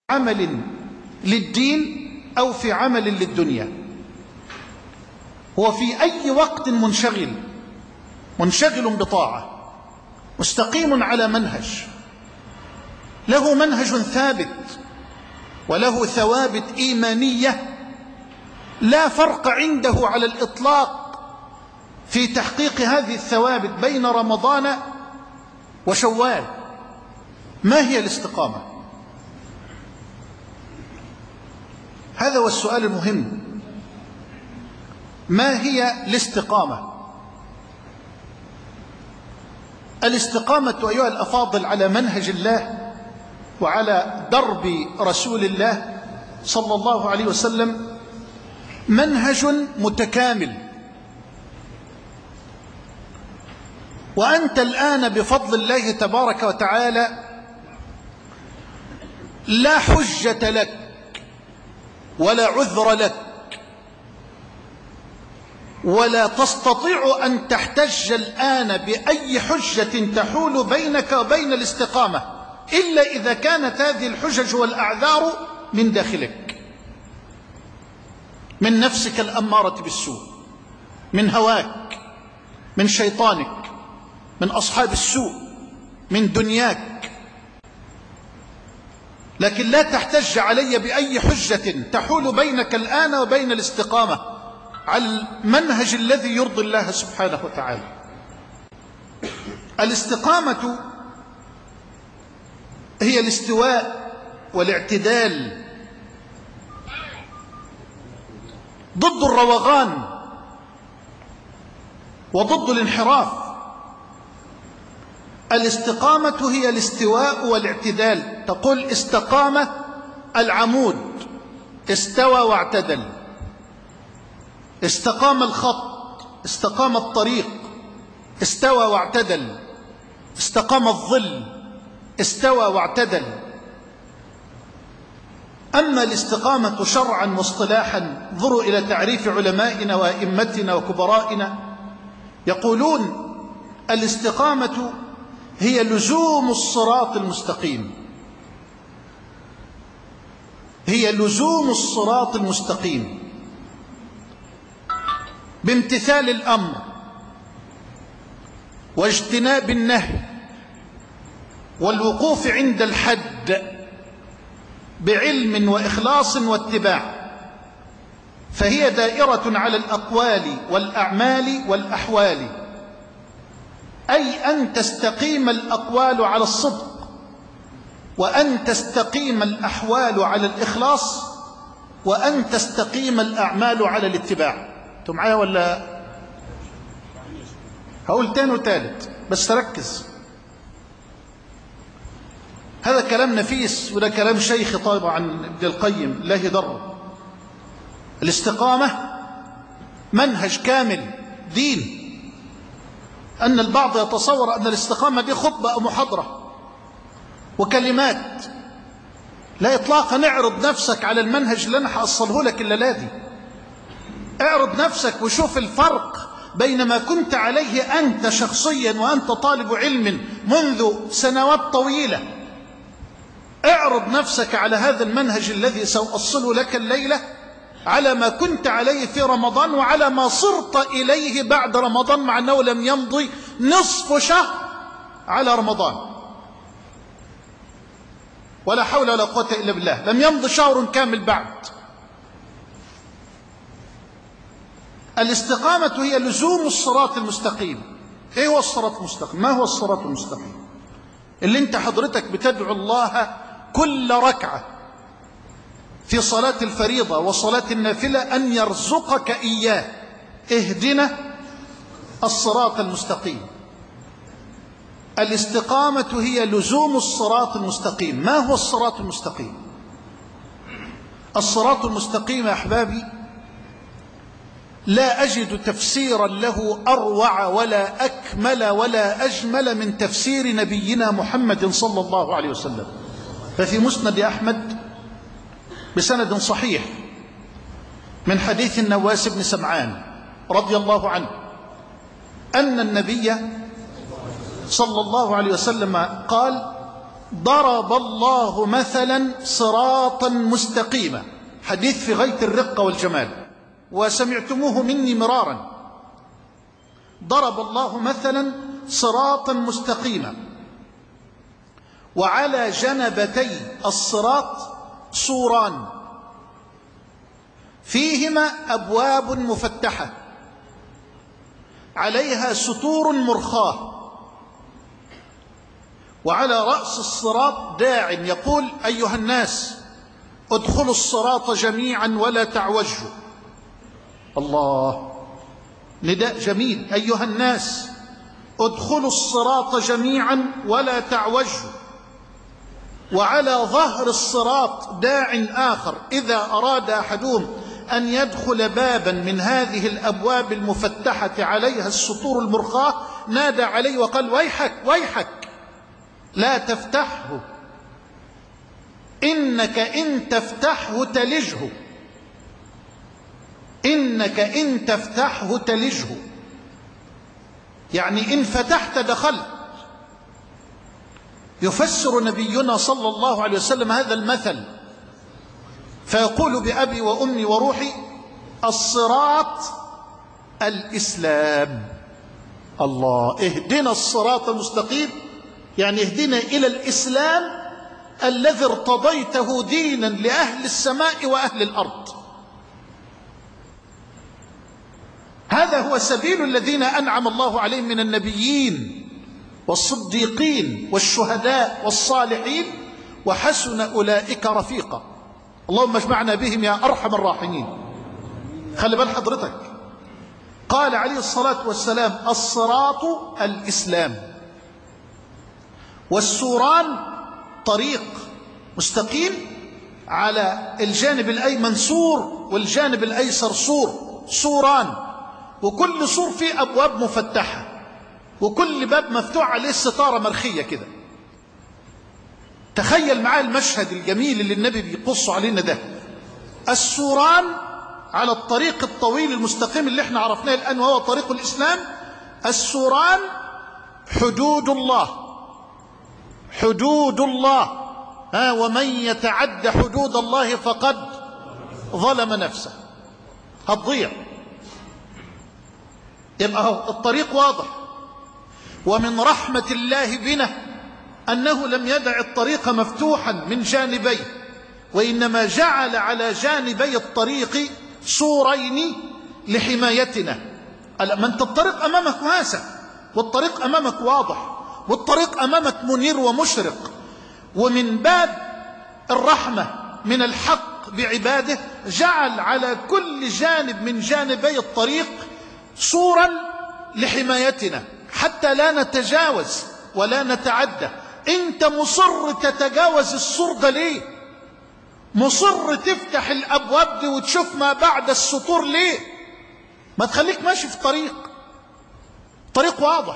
عمل للدين أو في عمل للدنيا هو في أي وقت منشغل منشغل بطاعة مستقيم على منهج له منهج ثابت وله ثوابت إيمانية لا فرق عنده على الإطلاق في تحقيق هذه الثوابت بين رمضان وشوال ما هي الاستقامة هذا هو السؤال المهم ما هي الاستقامة الاستقامة أيها الأفاضل على منهج الله وعلى درب رسول الله صلى الله عليه وسلم منهج متكامل وأنت الآن بفضل الله تبارك وتعالى لا حجة لك ولا عذر لك ولا تستطيع أن تحتج الآن بأي حجة تحول بينك وبين الاستقامة إلا إذا كانت هذه الحجج والأعذار من داخلك من نفسك الأمارة بالسوء من هواك من شيطانك من أصحاب السوء من دنياك لكن لا تحتج علي بأي حجة تحول بينك الآن وبين الاستقامة على المنهج الذي يرضي الله سبحانه وتعالى الاستقامة هي الاستواء والاعتدال ضد الروغان وضد الانحراف الاستقامة هي الاستواء والاعتدال تقول استقام العمود استوى واعتدل استقام الخط استقام الطريق استوى واعتدل استقام الظل استوى واعتدل أما الاستقامة شرعا واصطلاحا انظروا إلى تعريف علمائنا وأئمتنا وكبرائنا يقولون الاستقامة هي لزوم الصراط المستقيم هي لزوم الصراط المستقيم بامتثال الأمر واجتناب النهي والوقوف عند الحد بعلم وإخلاص واتباع فهي دائرة على الأقوال والأعمال والأحوال أي أن تستقيم الأقوال على الصدق وأن تستقيم الأحوال على الإخلاص وأن تستقيم الأعمال على الاتباع انتوا معايا ولا هقول تاني وتالت بس ركز هذا كلام نفيس وده كلام شيخ طبعا ابن القيم الله يضره الاستقامة منهج كامل دين أن البعض يتصور أن الاستقامة دي خطبة أو محاضرة وكلمات لا إطلاقا اعرض نفسك على المنهج اللي أنا هأصله لك الليلة دي اعرض نفسك وشوف الفرق بين ما كنت عليه أنت شخصيا وأنت طالب علم منذ سنوات طويلة اعرض نفسك على هذا المنهج الذي سأصله لك الليلة على ما كنت عليه في رمضان وعلى ما صرت إليه بعد رمضان مع أنه لم يمضي نصف شهر على رمضان ولا حول ولا قوة إلا بالله لم يمضي شهر كامل بعد الاستقامة هي لزوم الصراط المستقيم ايه هو الصراط المستقيم ما هو الصراط المستقيم اللي انت حضرتك بتدعو الله كل ركعة في صلاة الفريضة وصلاة النافلة أن يرزقك إياه اهدنا الصراط المستقيم الاستقامة هي لزوم الصراط المستقيم ما هو الصراط المستقيم الصراط المستقيم يا أحبابي لا أجد تفسيرا له أروع ولا أكمل ولا أجمل من تفسير نبينا محمد صلى الله عليه وسلم ففي مسند أحمد بسند صحيح من حديث النواس بن سمعان رضي الله عنه أن النبي صلى الله عليه وسلم قال ضرب الله مثلا صراطا مستقيما حديث في غاية الرقة والجمال وسمعتموه مني مرارا ضرب الله مثلا صراطا مستقيما وعلى جنبتي الصراط سوران فيهما أبواب مفتحة عليها ستور مرخاه وعلى رأس الصراط داع يقول أيها الناس ادخلوا الصراط جميعا ولا تعوجوا الله نداء جميل أيها الناس ادخلوا الصراط جميعا ولا تعوجوا وعلى ظهر الصراط داع آخر إذا أراد أحدهم أن يدخل بابا من هذه الأبواب المفتحة عليها السطور المرخاة نادى عليه وقال ويحك ويحك لا تفتحه إنك إن تفتحه تلجه إنك إن تفتحه تلجه يعني إن فتحت دخلت يفسر نبينا صلى الله عليه وسلم هذا المثل فيقول بأبي وأمي وروحي الصراط الإسلام الله اهدنا الصراط المستقيم يعني اهدنا إلى الإسلام الذي ارتضيته دينا لأهل السماء وأهل الأرض هذا هو سبيل الذين أنعم الله عليهم من النبيين والصديقين والشهداء والصالحين وحسن أولئك رفيقا اللهم اجمعنا بهم يا أرحم الراحمين خلي بال حضرتك قال عليه الصلاة والسلام الصراط الإسلام والسوران طريق مستقيم على الجانب الأيمن سور والجانب الأيسر سور سوران وكل سور فيه أبواب مفتحة وكل باب مفتوح عليه ستارة مرخية كده تخيل معاه المشهد الجميل اللي النبي بيقص علينا ده السوران على الطريق الطويل المستقيم اللي احنا عرفناه الآن وهو طريق الإسلام السوران حدود الله حدود الله ها ومن يتعد حدود الله فقد ظلم نفسه هتضيع يبقى هو الطريق واضح ومن رحمة الله بنا أنه لم يدع الطريق مفتوحا من جانبيه وإنما جعل على جانبي الطريق سورين لحمايتنا ما أنت الطريق أمامك واسع والطريق أمامك واضح والطريق أمامك منير ومشرق ومن باب الرحمة من الحق بعباده جعل على كل جانب من جانبي الطريق صورا لحمايتنا حتى لا نتجاوز ولا نتعدى انت مصر تتجاوز السور ده ليه مصر تفتح الابواب دي وتشوف ما بعد السطور ليه ما تخليك ماشي في طريق طريق واضح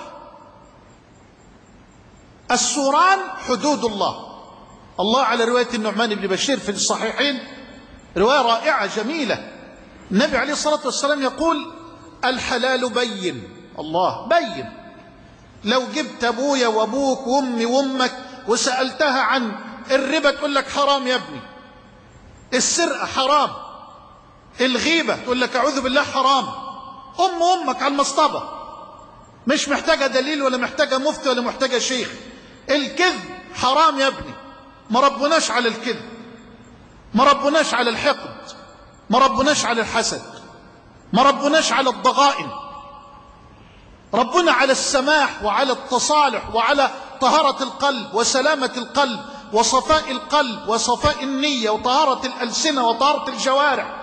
السوران حدود الله الله على رواية النعمان بن بشير في الصحيحين رواية رائعة جميلة النبي عليه الصلاة والسلام يقول الحلال بين الله بين لو جبت أبويا وأبوك وأمي وأمك وسألتها عن الربا تقول لك حرام يا ابني السرقة حرام الغيبة تقول لك أعوذ بالله حرام أم أمك على المصطبة مش محتاجة دليل ولا محتاجة مفتي ولا محتاجة شيخ الكذب حرام يا ابني ما ربناش على الكذب ما ربناش على الحقد ما ربناش على الحسد ما ربناش على الضغائن ربنا على السماح وعلى التصالح وعلى طهارة القلب وسلامة القلب وصفاء القلب وصفاء النية وطهارة الألسنة وطهارة الجوارح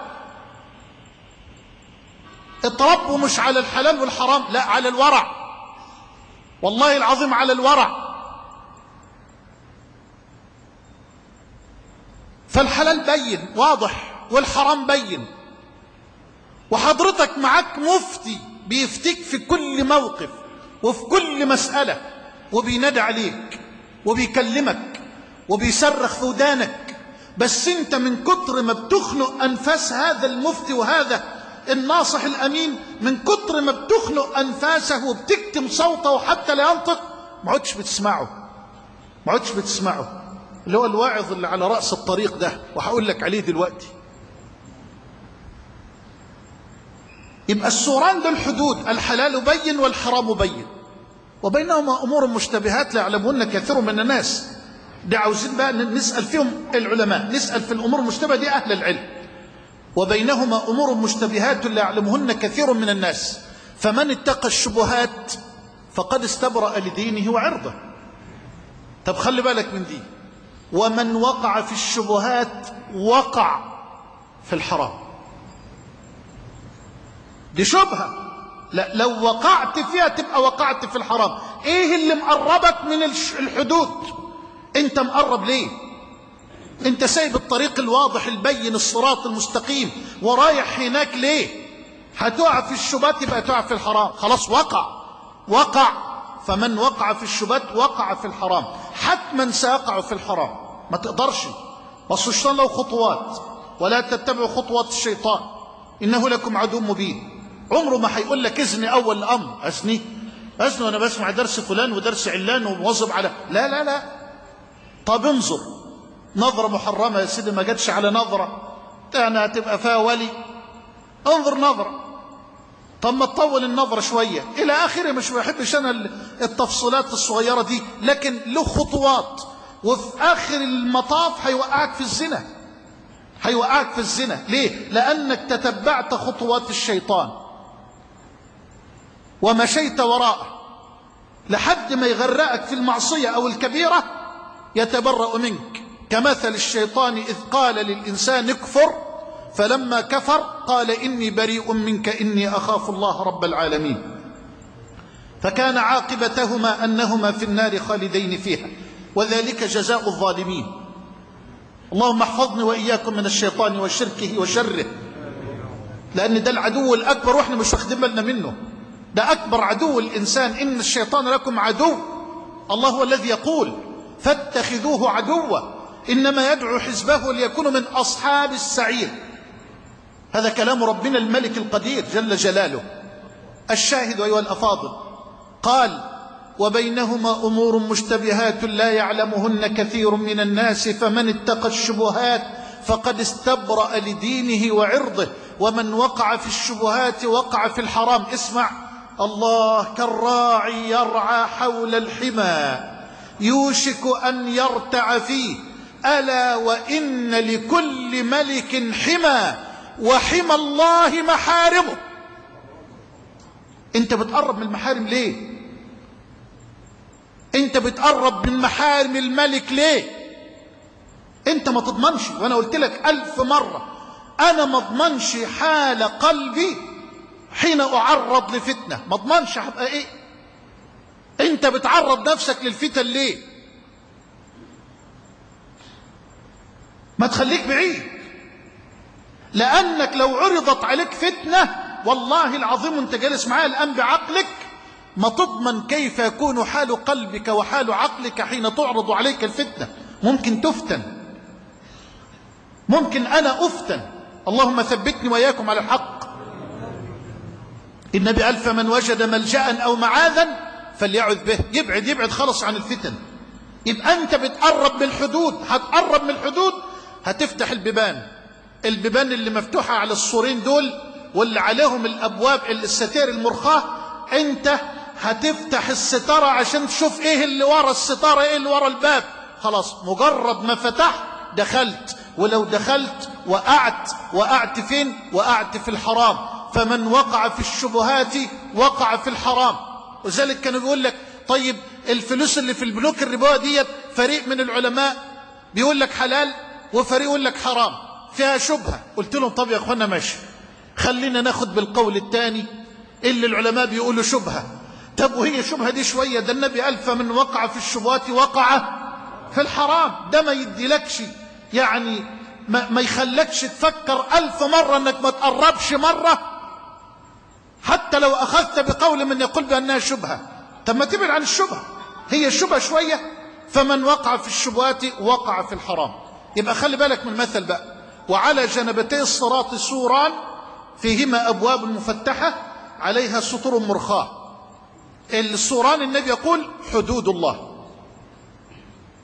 اتربوا مش على الحلال والحرام لا على الورع والله العظيم على الورع فالحلال بين واضح والحرام بين وحضرتك معاك مفتي بيفتيك في كل موقف وفي كل مسألة وبينادى عليك وبيكلمك وبيصرخ في ودانك بس انت من كتر ما بتخنق أنفاس هذا المفتي وهذا الناصح الأمين من كتر ما بتخنق أنفاسه وبتكتم صوته حتى لا ينطق ما عدتش بتسمعه ما عدتش بتسمعه اللي هو الواعظ اللي على رأس الطريق ده وهقول لك عليه دلوقتي يبقى السوران دول حدود الحلال بين والحرام بين وبينهما أمور مشتبهات لا يعلمهن كثير من الناس دي عاوزين بقى نسأل فيهم العلماء نسأل في الأمور المشتبهة دي أهل العلم وبينهما أمور مشتبهات لا يعلمهن كثير من الناس فمن اتقى الشبهات فقد استبرأ لدينه وعرضه طب خلي بالك من دي ومن وقع في الشبهات وقع في الحرام دي شبهة لا لو وقعت فيها تبقى وقعت في الحرام ايه اللي مقربك من الحدود انت مقرب ليه انت سايب الطريق الواضح البين الصراط المستقيم ورايح هناك ليه هتقع في الشبهات يبقى تقع في الحرام خلاص وقع وقع فمن وقع في الشبهات وقع في الحرام حتما سيقع في الحرام ما تقدرش بس الشيطان له خطوات ولا تتبعوا خطوات الشيطان انه لكم عدو مبين عمره ما هيقول لك اذني اول الامر اذني اذني وانا بسمع درس فلان ودرس علان ومواظب على لا لا لا طب انظر نظرة محرمة يا سيدي ما جاتش على نظرة يعني هتبقى فيها ولي انظر نظرة طب ما تطول النظرة شوية إلى آخره مش بحبش أنا التفصيلات الصغيرة دي لكن له خطوات وفي آخر المطاف هيوقعك في الزنا هيوقعك في الزنا ليه؟ لأنك تتبعت خطوات الشيطان ومشيت وراءه لحد ما يغرقك في المعصية أو الكبيرة يتبرأ منك كمثل الشيطان إذ قال للإنسان اكفر فلما كفر قال إني بريء منك إني أخاف الله رب العالمين فكان عاقبتهما أنهما في النار خالدين فيها وذلك جزاء الظالمين اللهم احفظني وإياكم من الشيطان وشركه وشره لأن ده العدو الأكبر وإحنا مش واخدين بالنا منه ده أكبر عدو الإنسان إن الشيطان لكم عدو الله هو الذي يقول فاتخذوه عدوا إنما يدعو حزبه ليكونوا من أصحاب السعير هذا كلام ربنا الملك القدير جل جلاله الشاهد أيها الأفاضل قال وبينهما أمور مشتبهات لا يعلمهن كثير من الناس فمن اتقى الشبهات فقد استبرأ لدينه وعرضه ومن وقع في الشبهات وقع في الحرام اسمع الله كالراعي يرعى حول الحمى يوشك أن يرتع فيه ألا وإن لكل ملك حمى وحمى الله محارمه انت بتقرب من المحارم ليه انت بتقرب من محارم الملك ليه انت ما تضمنش وانا قلت لك الف مرة انا ما اضمنش حال قلبي حين اعرض لفتنة ما اضمنش هبقى ايه انت بتعرض نفسك للفتن ليه ما تخليك بعيد لانك لو عرضت عليك فتنة والله العظيم انت جالس معايا الان بعقلك ما تضمن كيف يكون حال قلبك وحال عقلك حين تعرض عليك الفتنة ممكن تفتن ممكن أنا أفتن اللهم ثبتني وإياكم على الحق النبي قال فمن وجد ملجأ أو معاذا فليعذ به يبعد يبعد خلص عن الفتن يبقى أنت بتقرب من الحدود هتقرب من الحدود هتفتح البيبان البيبان اللي مفتوحة على السورين دول واللي عليهم الأبواب الستير المرخاة أنت هتفتح الستارة عشان تشوف ايه اللي ورا الستارة ايه اللي ورا الباب خلاص مجرد ما فتحت دخلت ولو دخلت وقعت وقعت فين وقعت في الحرام فمن وقع في الشبهات وقع في الحرام وذلك كانوا بيقول لك طيب الفلوس اللي في البنوك الربوية ديت فريق من العلماء بيقول لك حلال وفريق يقول لك حرام فيها شبهة قلت لهم طب يا اخوانا ماشي خلينا ناخد بالقول الثاني اللي العلماء بيقولوا شبهة طب وهي شبهة دي شوية ده النبي قال فمن وقع في الشبهات وقع في الحرام ده ما يديلكش يعني ما, ما يخلكش تفكر ألف مرة أنك ما تقربش مرة حتى لو أخذت بقول من يقول بأنها شبهة طب ما تبعد عن الشبهة هي شبهة شوية فمن وقع في الشبهات وقع في الحرام يبقى خلي بالك من المثل بقى وعلى جنبتي الصراط سوران فيهما أبواب مفتحة عليها سطور مرخاه السوران النبي يقول حدود الله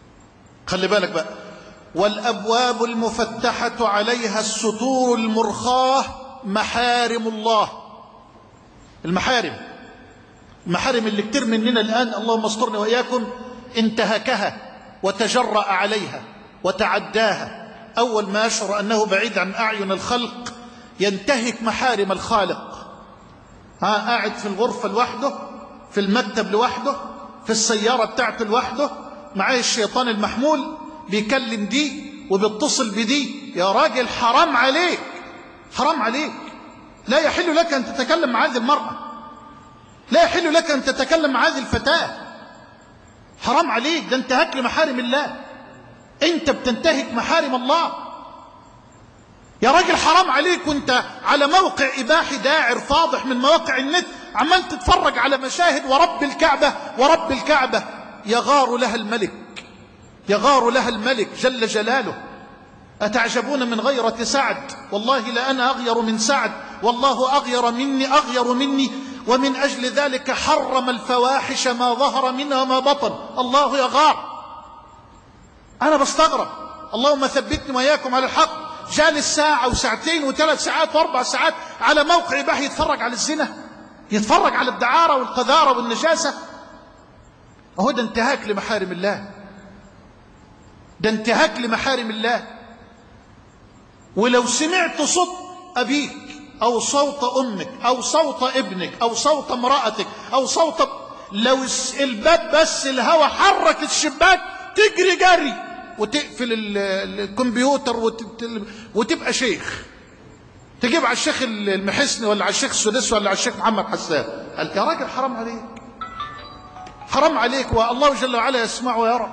خلي بالك بقى والأبواب المفتحة عليها السطور المرخاة محارم الله المحارم المحارم اللي كتير مننا الآن اللهم استرنا وإياكم انتهكها وتجرأ عليها وتعداها أول ما يشعر أنه بعيد عن أعين الخلق ينتهك محارم الخالق ها قاعد في الغرفة لوحده في المكتب لوحده في السيارة بتاعته لوحده معاه الشيطان المحمول بيكلم دي وبيتصل بدي يا راجل حرام عليك حرام عليك لا يحل لك أن تتكلم مع هذه المرأة لا يحل لك أن تتكلم مع هذه الفتاة حرام عليك ده انتهاك لمحارم الله انت بتنتهك محارم الله يا راجل حرام عليك وانت على موقع إباحي داعر فاضح من مواقع النت عمال تتفرج على مشاهد ورب الكعبة ورب الكعبة يغار لها الملك يغار لها الملك جل جلاله أتعجبون من غيرة سعد والله لأنا أغير من سعد والله أغير مني أغير مني ومن أجل ذلك حرم الفواحش ما ظهر منها ما بطن الله يغار أنا بستغرب اللهم ثبتني وإياكم على الحق جالس ساعة وساعتين وثلاث ساعات وأربع ساعات على موقع إباحي يتفرج على الزنا يتفرج على الدعارة والقذارة والنجاسة أهو ده انتهاك لمحارم الله ده انتهاك لمحارم الله ولو سمعت صوت أبيك أو صوت أمك أو صوت ابنك أو صوت امرأتك أو صوت لو الباب بس الهوا حرك الشباك تجري جري وتقفل الكمبيوتر وتبقى شيخ تجيب على الشيخ المحسني ولا على الشيخ السدس ولا على الشيخ محمد حسان قال يا راجل حرام عليك حرام عليك والله جل وعلا يسمع ويرى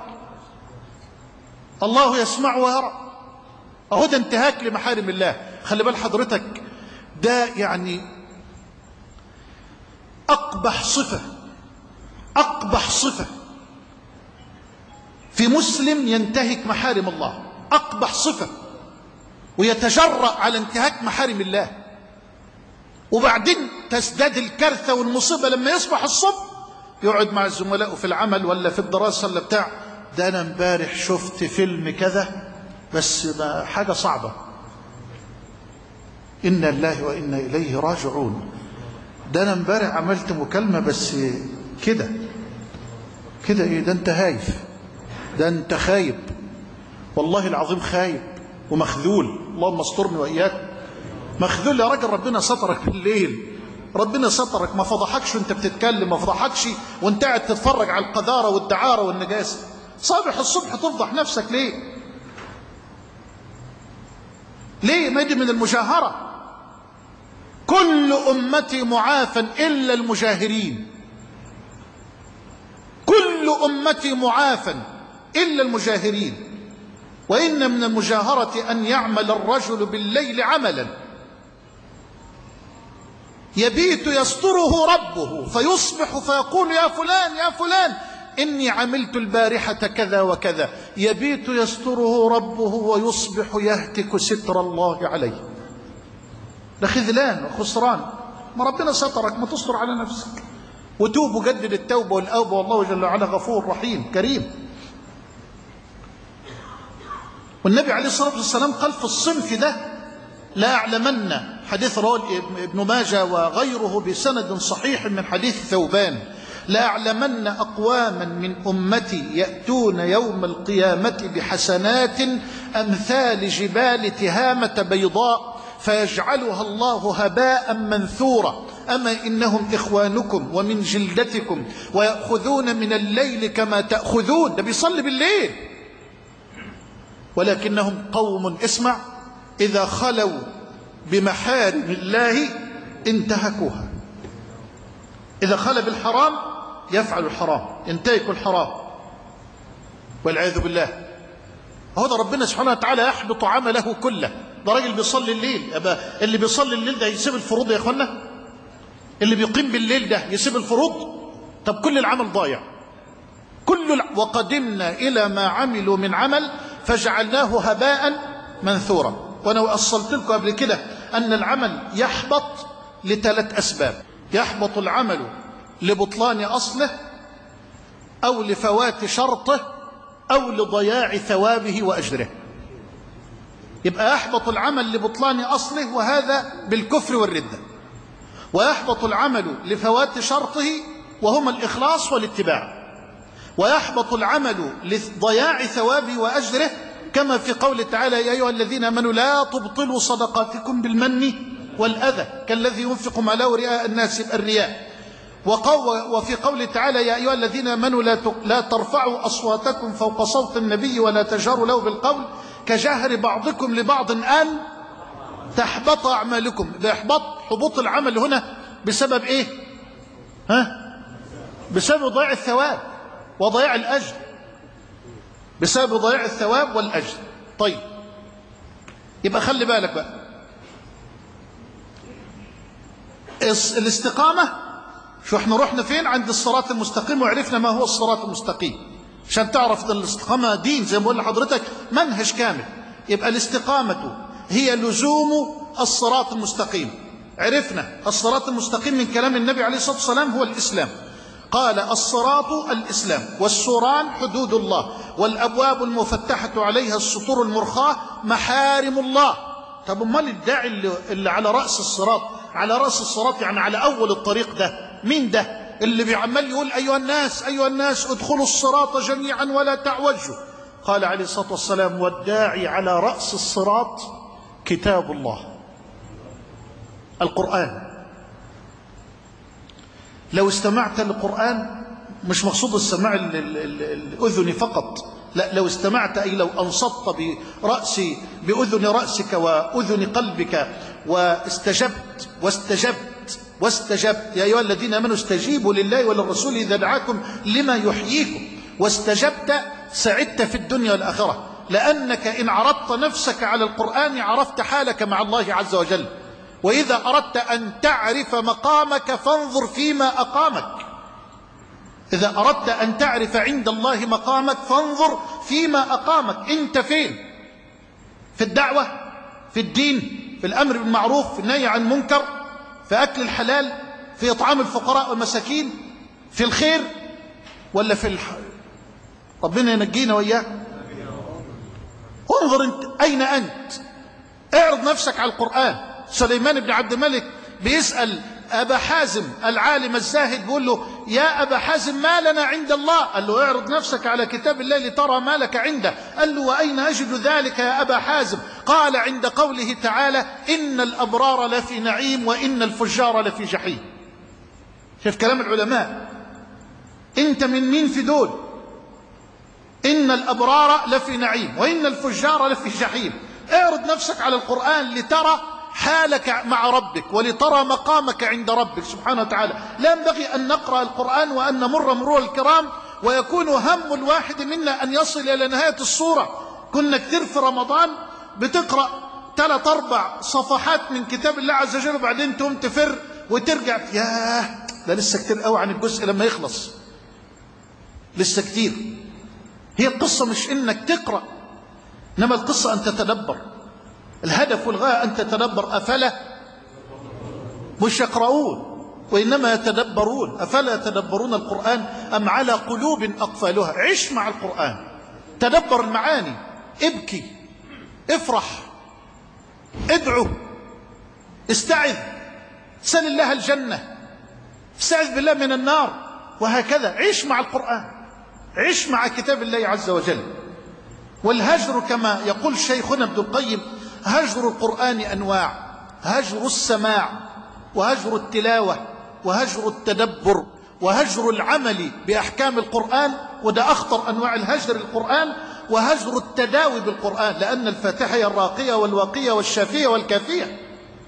الله يسمع ويرى اهو ده انتهاك لمحارم الله خلي بال حضرتك ده يعني اقبح صفه اقبح صفه في مسلم ينتهك محارم الله اقبح صفه ويتجرأ على انتهاك محارم الله وبعدين تزداد الكارثه والمصيبه لما يصبح الصبح يقعد مع الزملاء في العمل ولا في الدراسه ولا بتاع ده انا امبارح شفت فيلم كذا بس ما حاجه صعبه انا الله وانا اليه راجعون ده انا امبارح عملت مكالمه بس كده كده ايه ده انت هايف ده انت خايب والله العظيم خايب ومخذول اللهم استرني واياك مخذول يا راجل ربنا سترك بالليل ربنا سترك ما فضحكش وانت بتتكلم ما فضحكش وانت قاعد تتفرج على القذاره والدعاره والنجاسه صابح الصبح تفضح نفسك ليه ليه ما دي من المجاهره كل امتي معافى الا المجاهرين كل امتي معافى الا المجاهرين وان من المجاهره ان يعمل الرجل بالليل عملا يبيت يستره ربه فيصبح فيقول يا فلان يا فلان إني عملت البارحة كذا وكذا يبيت يستره ربه ويصبح يهتك ستر الله عليه ده خذلان وخسران ما ربنا سترك ما تستر على نفسك وتوب وجدد التوبة والأوبة والله جل وعلا غفور رحيم كريم والنبي عليه الصلاة والسلام قال في الصنف ده لا أعلمن حديث رواه ابن ماجه وغيره بسند صحيح من حديث ثوبان لأعلمن أقواما من أمتي يأتون يوم القيامة بحسنات أمثال جبال تهامة بيضاء فيجعلها الله هباء منثورا أما إنهم إخوانكم ومن جلدتكم ويأخذون من الليل كما تأخذون ده بيصلي بالليل ولكنهم قوم اسمع إذا خلوا بمحارم الله انتهكوها إذا خلى بالحرام يفعل الحرام ينتهك الحرام والعياذ بالله هذا ربنا سبحانه وتعالى يحبط عمله كله ده راجل بيصلي الليل أبا اللي بيصلي الليل ده يسيب الفروض يا اخوانا اللي بيقيم بالليل ده يسيب الفروض طب كل العمل ضايع كل الع... وقدمنا إلى ما عملوا من عمل فجعلناه هباء منثورا وانا وصلت لكم قبل كده ان العمل يحبط لثلاث اسباب يحبط العمل لبطلان اصله او لفوات شرطه أو لضياع ثوابه وأجره يبقى يحبط العمل لبطلان أصله وهذا بالكفر والردة ويحبط العمل لفوات شرطه وهما الإخلاص والاتباع ويحبط العمل لضياع ثوابه وأجره كما في قول تعالى يا أيها الذين آمنوا لا تبطلوا صدقاتكم بالمن والأذى كالذي ينفق ماله رئاء الناس الرياء وفي قول تعالى يا أيها الذين آمنوا لا, لا ترفعوا أصواتكم فوق صوت النبي ولا تجهروا له بالقول كجهر بعضكم لبعض أن تحبط أعمالكم بإحباط حبوط العمل هنا بسبب إيه ها بسبب ضياع الثواب وضياع الأجر بسبب ضياع الثواب والأجر طيب يبقى خلي بالك بقى الاستقامة شو احنا رحنا فين عند الصراط المستقيم وعرفنا ما هو الصراط المستقيم عشان تعرف ان الاستقامة دين زي ما بقول لحضرتك منهج كامل يبقى الاستقامة هي لزوم الصراط المستقيم عرفنا الصراط المستقيم من كلام النبي عليه الصلاة والسلام هو الإسلام قال الصراط الإسلام والسوران حدود الله والأبواب المفتحة عليها السطور المرخاة محارم الله طب امال الداعي اللي, اللي على رأس الصراط على رأس الصراط يعني على أول الطريق ده مين ده اللي بيعمل يقول أيها الناس أيها الناس ادخلوا الصراط جميعا ولا تعوجوا قال عليه الصلاة والسلام والداعي على رأس الصراط كتاب الله القرآن لو استمعت للقرآن مش مقصود السماع الأذن فقط لا لو استمعت أي لو أنصت برأس بأذن رأسك وأذن قلبك واستجبت واستجبت واستجبت يا أيها الذين آمنوا استجيبوا لله وللرسول إذا دعاكم لما يحييكم واستجبت سعدت في الدنيا والآخرة لأنك إن عرضت نفسك على القرآن عرفت حالك مع الله عز وجل وإذا أردت أن تعرف مقامك فانظر فيما أقامك إذا أردت أن تعرف عند الله مقامك فانظر فيما أقامك أنت فين في الدعوة في الدين في الأمر بالمعروف في النهي عن المنكر في أكل الحلال في إطعام الفقراء والمساكين في الخير ولا في الح... ربنا ينجينا وإياك انظر انت أين أنت اعرض نفسك على القرآن سليمان بن عبد الملك بيسأل أبا حازم العالم الزاهد بيقول له يا أبا حازم ما لنا عند الله قال له اعرض نفسك على كتاب الله لترى ما لك عنده قال له وأين أجد ذلك يا أبا حازم قال عند قوله تعالى إن الأبرار لفي نعيم وإن الفجار لفي جحيم شوف كلام العلماء انت من مين في دول إن الأبرار لفي نعيم وإن الفجار لفي جحيم اعرض نفسك على القرآن لترى حالك مع ربك ولترى مقامك عند ربك سبحانه وتعالى لا ينبغي أن نقرأ القرآن وأن نمر مرور الكرام ويكون هم الواحد منا أن يصل إلى نهاية الصورة كنا كثير في رمضان بتقرأ ثلاث أربع صفحات من كتاب الله عز وجل وبعدين تقوم تفر وترجع ياه ده لسه كتير قوي عن الجزء لما يخلص لسه كتير هي القصة مش إنك تقرأ إنما القصة أن تتدبر الهدف والغاية أن تتدبر أفلا مش يقرؤون وإنما يتدبرون أفلا يتدبرون القرآن أم على قلوب أقفالها عش مع القرآن تدبر المعاني ابكي افرح ادعو استعذ سل الله الجنة استعذ بالله من النار وهكذا عش مع القرآن عش مع كتاب الله عز وجل والهجر كما يقول شيخنا ابن القيم هجر القرآن أنواع هجر السماع وهجر التلاوة وهجر التدبر وهجر العمل بأحكام القرآن وده أخطر أنواع الهجر القرآن وهجر التداوي بالقرآن لأن الفاتحة هي الراقية والواقية والشافية والكافية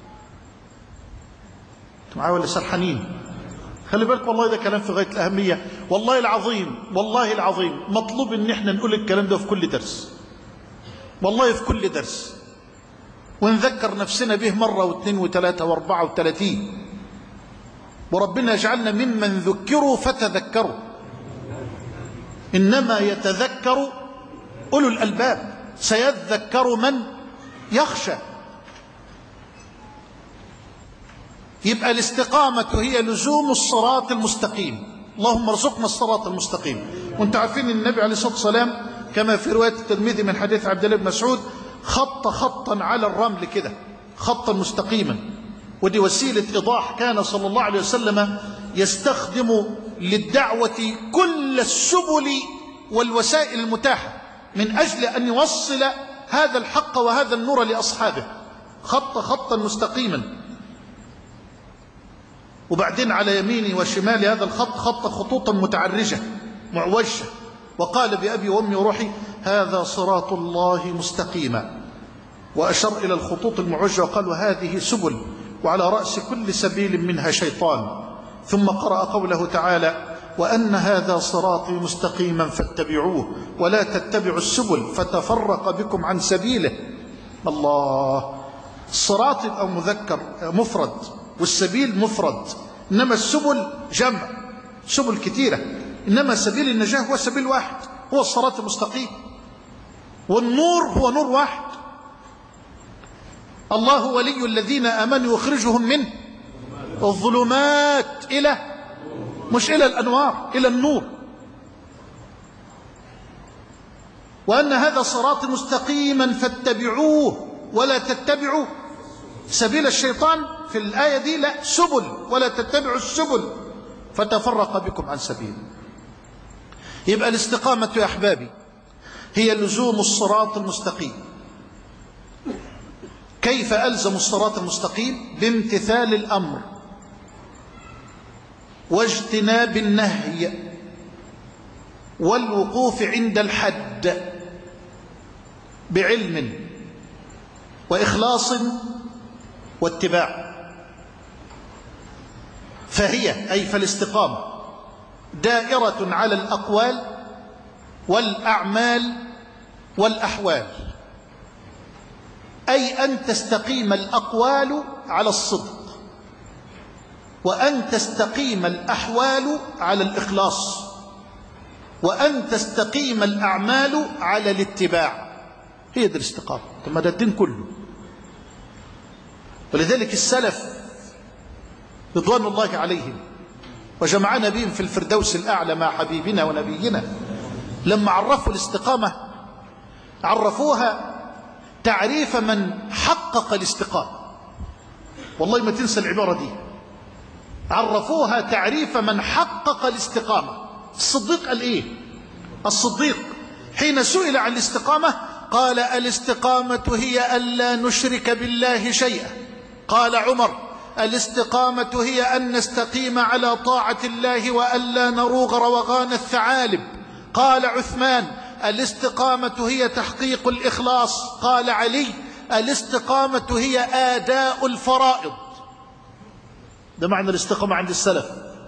معايا ولا سرحانين خلي بالك والله ده كلام في غاية الأهمية والله العظيم والله العظيم مطلوب ان احنا نقول الكلام ده في كل درس والله في كل درس ونذكر نفسنا به مرة واثنين وثلاثة واربعة وثلاثين وربنا يجعلنا ممن ذكروا فتذكروا إنما يتذكر أولو الألباب سيذكر من يخشى يبقى الاستقامة هي لزوم الصراط المستقيم اللهم ارزقنا الصراط المستقيم وانت عارفين النبي عليه الصلاة والسلام كما في رواية الترمذي من حديث عبد الله بن مسعود خط خطا على الرمل كده خطا مستقيما ودي وسيلة إيضاح كان صلى الله عليه وسلم يستخدم للدعوة كل السبل والوسائل المتاحة من أجل أن يوصل هذا الحق وهذا النور لأصحابه خط خطا مستقيما وبعدين على يميني وشمالي هذا الخط خط خطوطا متعرجة معوجة وقال بأبي وأمي وروحي هذا صراط الله مستقيما وأشر إلى الخطوط المعوجة وقال وهذه سبل وعلى رأس كل سبيل منها شيطان ثم قرأ قوله تعالى وأن هذا صراطي مستقيما فاتبعوه ولا تتبعوا السبل فتفرق بكم عن سبيله الله الصراط أو مذكر مفرد والسبيل مفرد إنما السبل جمع سبل كثيرة إنما سبيل النجاة هو سبيل واحد هو الصراط المستقيم والنور هو نور واحد الله ولي الذين آمنوا يخرجهم من الظلمات إلى مش إلى الأنوار إلى النور وأن هذا صراط مستقيما فاتبعوه ولا تتبعوا سبيل الشيطان في الآية دي لا سبل ولا تتبعوا السبل فتفرق بكم عن سبيل يبقى الاستقامة يا أحبابي هي لزوم الصراط المستقيم كيف ألزم الصراط المستقيم بامتثال الأمر واجتناب النهي والوقوف عند الحد بعلم وإخلاص واتباع فهي أي فالاستقامة دائرة على الأقوال والأعمال والأحوال أي أن تستقيم الأقوال على الصدق وأن تستقيم الأحوال على الإخلاص وأن تستقيم الأعمال على الاتباع هي دي الاستقامة ثم ده الدين كله ولذلك السلف رضوان الله عليهم وجمعنا بهم في الفردوس الأعلى مع حبيبنا ونبينا لما عرفوا الاستقامة عرفوها تعريف من حقق الاستقامة والله ما تنسى العبارة دي عرفوها تعريف من حقق الاستقامة الصديق قال ايه الصديق حين سئل عن الاستقامة قال الاستقامة هي ألا نشرك بالله شيئا قال عمر الاستقامة هي أن نستقيم على طاعة الله وألا نروغ روغان الثعالب قال عثمان الاستقامة هي تحقيق الإخلاص قال علي الاستقامة هي آداء الفرائض ده معنى الاستقامة عند السلف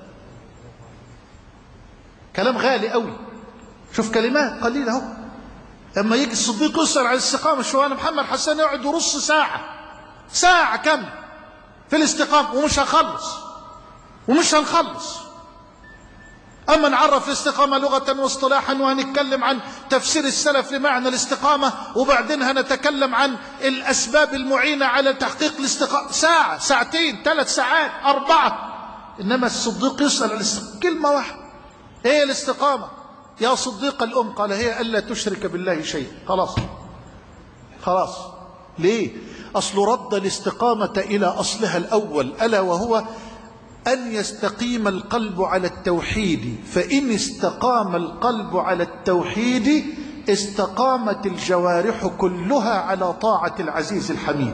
كلام غالي قوي شوف كلمات قليلة اهو اما يجي الصديق يسأل عن الاستقامة شو انا محمد حسان يقعد يرص ساعة ساعة كم في الاستقامة ومش هخلص ومش هنخلص أما نعرف الاستقامة لغة واصطلاحا وهنتكلم عن تفسير السلف لمعنى الاستقامة وبعدين هنتكلم عن الأسباب المعينة على تحقيق الاستقامة ساعة ساعتين ثلاث ساعات أربعة إنما الصديق يسأل عن كلمة واحدة هي الاستقامة يا صديق الأم قال هي ألا تشرك بالله شيء خلاص خلاص ليه أصل رد الاستقامة إلى أصلها الأول ألا وهو أن يستقيم القلب على التوحيد فإن استقام القلب على التوحيد استقامت الجوارح كلها على طاعة العزيز الحميد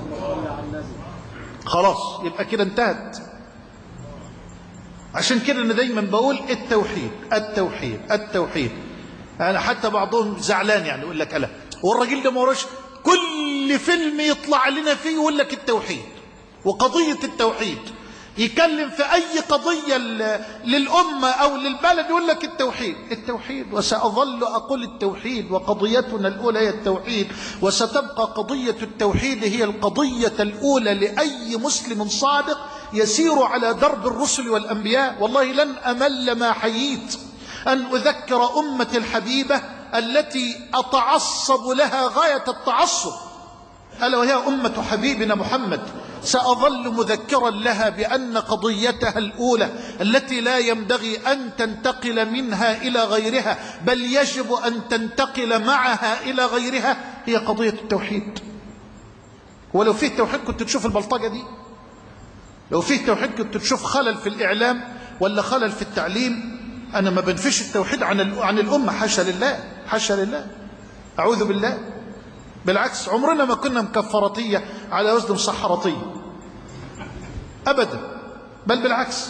خلاص يبقى كده انتهت عشان كده انا دايما بقول التوحيد التوحيد التوحيد انا حتى بعضهم زعلان يعني يقول لك الا والراجل ده ما كل فيلم يطلع لنا فيه يقول لك التوحيد وقضيه التوحيد يكلم في أي قضية للأمة أو للبلد يقول لك التوحيد التوحيد وسأظل أقول التوحيد وقضيتنا الأولى هي التوحيد وستبقى قضية التوحيد هي القضية الأولى لأي مسلم صادق يسير على درب الرسل والأنبياء والله لن أمل ما حييت أن أذكر أمة الحبيبة التي أتعصب لها غاية التعصب ألا وهي أمة حبيبنا محمد سأظل مذكرا لها بأن قضيتها الأولى التي لا ينبغي أن تنتقل منها إلى غيرها بل يجب أن تنتقل معها إلى غيرها هي قضية التوحيد ولو فيه توحيد كنت تشوف البلطجة دي لو فيه توحيد كنت تشوف خلل في الإعلام ولا خلل في التعليم أنا ما بنفش التوحيد عن عن الأمة حاشا لله حاشا لله أعوذ بالله بالعكس عمرنا ما كنا مكفرطية على وزن مسحرطية أبدا بل بالعكس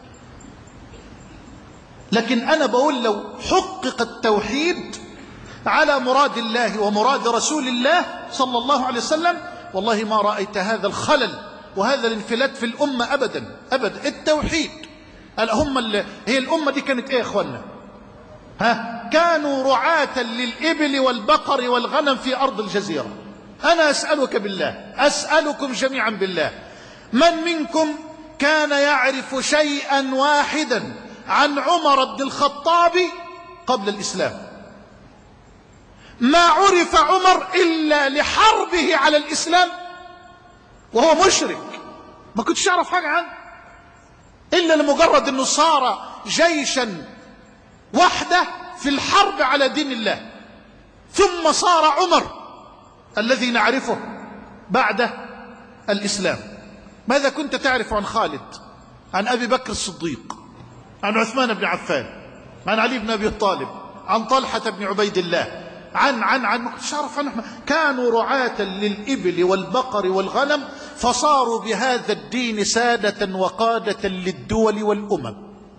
لكن أنا بقول لو حقق التوحيد على مراد الله ومراد رسول الله صلى الله عليه وسلم والله ما رأيت هذا الخلل وهذا الانفلات في الأمة أبدا أبدا التوحيد هم اللي هي الأمة دي كانت إيه يا إخوانا ها كانوا رعاة للإبل والبقر والغنم في أرض الجزيرة أنا أسألك بالله أسألكم جميعا بالله من منكم كان يعرف شيئا واحدا عن عمر بن الخطاب قبل الإسلام ما عرف عمر إلا لحربه على الإسلام وهو مشرك ما كنتش أعرف حاجة عنه إلا لمجرد أنه صار جيشا وحده في الحرب على دين الله ثم صار عمر الذي نعرفه بعد الإسلام ماذا كنت تعرف عن خالد عن أبي بكر الصديق عن عثمان بن عفان عن علي بن أبي طالب عن طلحة بن عبيد الله عن عن عن ما كنتش أعرف عنهم كانوا رعاة للإبل والبقر والغنم فصاروا بهذا الدين سادة وقادة للدول والأمم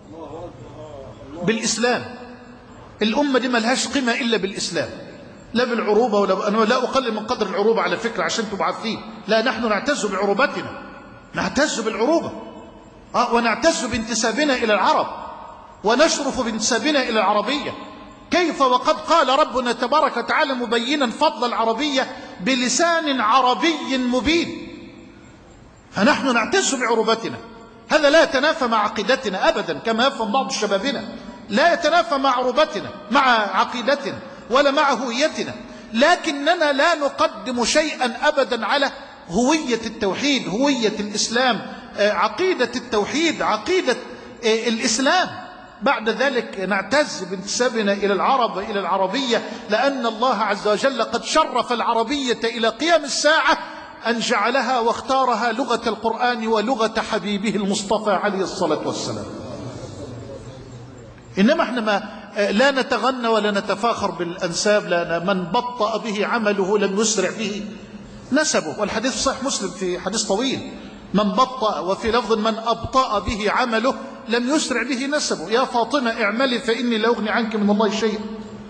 بالإسلام الأمة دي ملهاش قيمة إلا بالإسلام لا بالعروبة ولا أنا لا أقلل من قدر العروبة على فكرة عشان تبقى عارفين لا نحن نعتز بعروبتنا نعتز بالعروبة آه ونعتز بانتسابنا إلى العرب ونشرف بانتسابنا إلى العربية كيف وقد قال ربنا تبارك وتعالى مبينا فضل العربية بلسان عربي مبين فنحن نعتز بعروبتنا هذا لا يتنافى مع عقيدتنا أبدا كما يفهم بعض شبابنا لا يتنافى مع عروبتنا مع عقيدتنا ولا مع هويتنا لكننا لا نقدم شيئا أبدا على هوية التوحيد هوية الإسلام عقيدة التوحيد عقيدة الإسلام بعد ذلك نعتز بانتسابنا إلى العرب إلى العربية لأن الله عز وجل قد شرف العربية إلى قيام الساعة أن جعلها واختارها لغة القرآن ولغة حبيبه المصطفى عليه الصلاة والسلام إنما احنا ما لا نتغنى ولا نتفاخر بالأنساب لأن من بطأ به عمله لم يسرع به نسبه والحديث صحيح مسلم في حديث طويل من بطأ وفي لفظ من أبطأ به عمله لم يسرع به نسبه يا فاطمة اعملي فإني لا أغني عنك من الله شيئا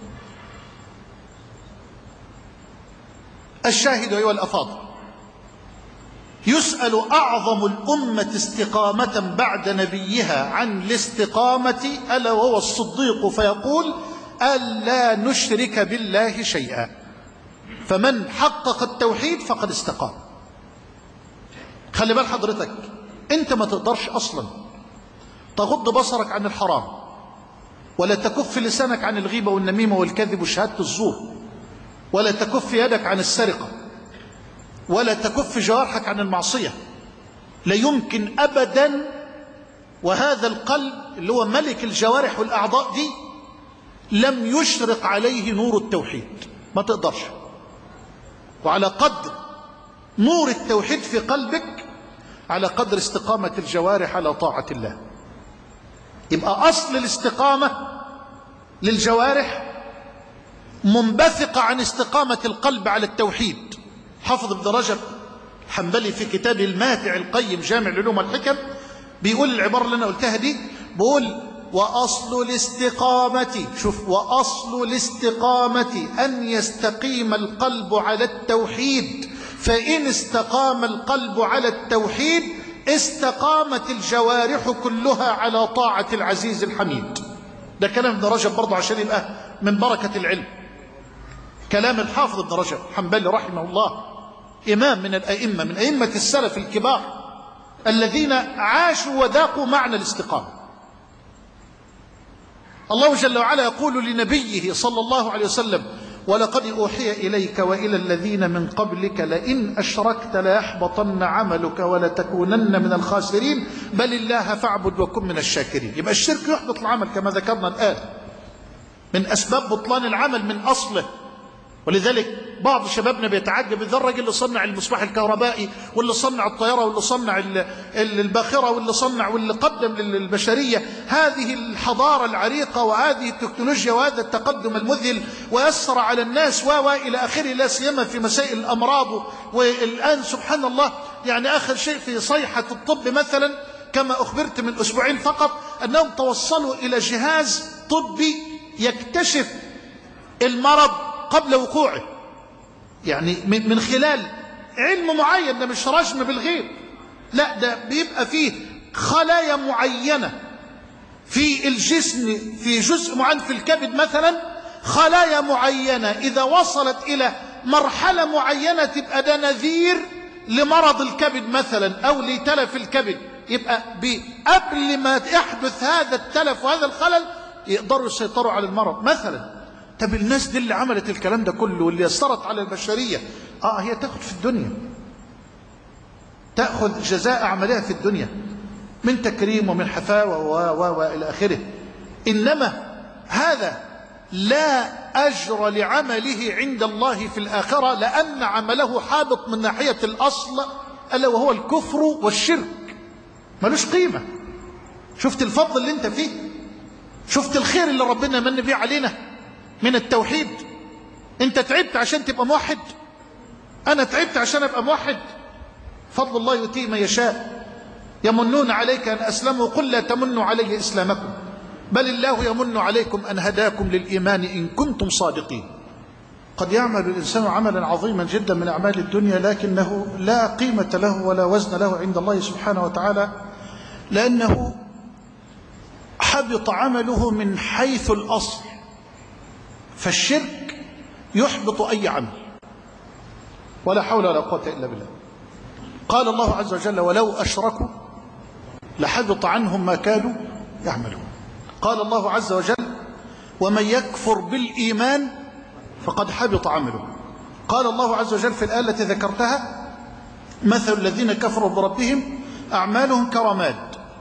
الشاهد أيها الأفاضل يسأل أعظم الأمة استقامة بعد نبيها عن الاستقامة ألا وهو الصديق فيقول ألا نشرك بالله شيئا فمن حقق التوحيد فقد استقام خلي بال حضرتك انت ما تقدرش اصلا تغض بصرك عن الحرام ولا تكف لسانك عن الغيبة والنميمة والكذب وشهادة الزور ولا تكف يدك عن السرقة ولا تكف جوارحك عن المعصية لا يمكن أبدا وهذا القلب اللي هو ملك الجوارح والأعضاء دي لم يشرق عليه نور التوحيد ما تقدرش وعلى قدر نور التوحيد في قلبك على قدر استقامة الجوارح على طاعة الله يبقى أصل الاستقامة للجوارح منبثقة عن استقامة القلب على التوحيد حافظ ابن رجب حنبلي في كتابه الماتع القيم جامع العلوم والحكم بيقول العبارة اللي أنا قلتها دي بيقول وأصل الاستقامة شوف وأصل الاستقامة أن يستقيم القلب على التوحيد فإن استقام القلب على التوحيد استقامت الجوارح كلها على طاعة العزيز الحميد ده كلام ابن رجب برضه عشان يبقى من بركة العلم كلام الحافظ ابن رجب حنبلي رحمه الله إمام من الأئمة من أئمة السلف الكبار الذين عاشوا وذاقوا معنى الاستقامة الله جل وعلا يقول لنبيه صلى الله عليه وسلم ولقد أوحي إليك وإلى الذين من قبلك لئن أشركت ليحبطن عملك ولتكونن من الخاسرين بل الله فاعبد وكن من الشاكرين يبقى الشرك يحبط العمل كما ذكرنا الآن من أسباب بطلان العمل من أصله ولذلك بعض شبابنا بيتعجب ذا الراجل اللي صنع المصباح الكهربائي واللي صنع الطياره واللي صنع الباخره واللي صنع واللي قدم للبشريه هذه الحضاره العريقه وهذه التكنولوجيا وهذا التقدم المذهل ويسر على الناس و الى اخره لا سيما في مسائل الامراض والان سبحان الله يعني اخر شيء في صيحه الطب مثلا كما اخبرت من اسبوعين فقط انهم توصلوا الى جهاز طبي يكتشف المرض قبل وقوعه يعني من خلال علم معين ده مش رجم بالغيب لا ده بيبقى فيه خلايا معينة في الجسم في جزء معين في الكبد مثلا خلايا معينة إذا وصلت إلى مرحلة معينة تبقى ده نذير لمرض الكبد مثلا أو لتلف الكبد يبقى قبل ما يحدث هذا التلف وهذا الخلل يقدروا يسيطروا على المرض مثلا طب الناس دي اللي عملت الكلام ده كله واللي يسرت على البشرية اه هي تاخد في الدنيا تأخذ جزاء أعمالها في الدنيا من تكريم ومن حفاوة و و وإلى آخره إنما هذا لا أجر لعمله عند الله في الآخرة لأن عمله حابط من ناحية الأصل ألا وهو الكفر والشرك ملوش قيمة شفت الفضل اللي انت فيه شفت الخير اللي ربنا من بيه علينا من التوحيد انت تعبت عشان تبقى موحد انا تعبت عشان ابقى موحد فضل الله يؤتيه من يشاء يمنون عليك ان اسلموا قل لا تمنوا علي اسلامكم بل الله يمن عليكم ان هداكم للايمان ان كنتم صادقين قد يعمل الانسان عملا عظيما جدا من اعمال الدنيا لكنه لا قيمه له ولا وزن له عند الله سبحانه وتعالى لانه حبط عمله من حيث الاصل فالشرك يحبط أي عمل ولا حول ولا قوة إلا بالله قال الله عز وجل ولو أشركوا لحبط عنهم ما كانوا يعملون قال الله عز وجل ومن يكفر بالإيمان فقد حبط عمله قال الله عز وجل في الآية التي ذكرتها مثل الذين كفروا بربهم أعمالهم كرماد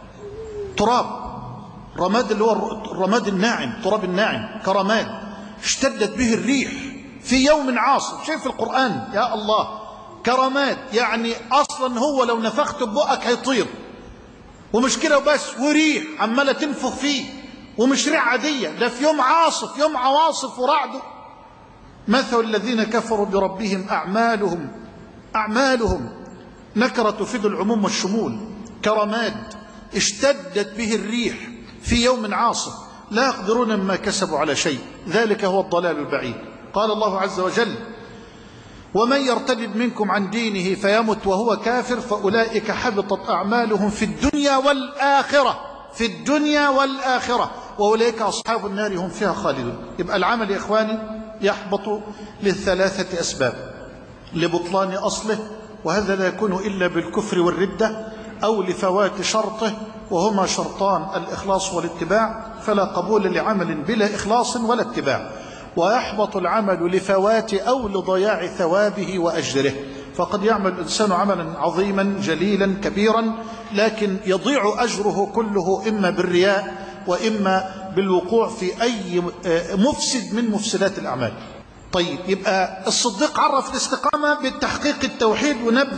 تراب رماد اللي هو الرماد الناعم تراب الناعم كرماد اشتدت به الريح في يوم عاصف شايف القرآن يا الله كرمات يعني أصلا هو لو نفخت ببقك هيطير ومش كده وبس وريح عمالة تنفخ فيه ومش ريح عادية ده في يوم عاصف يوم عواصف ورعد مثل الذين كفروا بربهم أعمالهم أعمالهم نكرة تفيد العموم والشمول كرماد اشتدت به الريح في يوم عاصف لا يقدرون مما كسبوا على شيء ذلك هو الضلال البعيد قال الله عز وجل ومن يرتد منكم عن دينه فيمت وهو كافر فأولئك حبطت أعمالهم في الدنيا والآخرة في الدنيا والآخرة وأولئك أصحاب النار هم فيها خالدون يبقى العمل يا إخواني يحبط للثلاثة أسباب لبطلان أصله وهذا لا يكون إلا بالكفر والردة أو لفوات شرطه وهما شرطان الإخلاص والاتباع فلا قبول لعمل بلا إخلاص ولا اتباع ويحبط العمل لفوات أو لضياع ثوابه وأجره فقد يعمل الإنسان عملا عظيما جليلا كبيرا لكن يضيع أجره كله إما بالرياء وإما بالوقوع في أي مفسد من مفسدات الأعمال طيب يبقى الصديق عرف الاستقامة بالتحقيق التوحيد ونبذ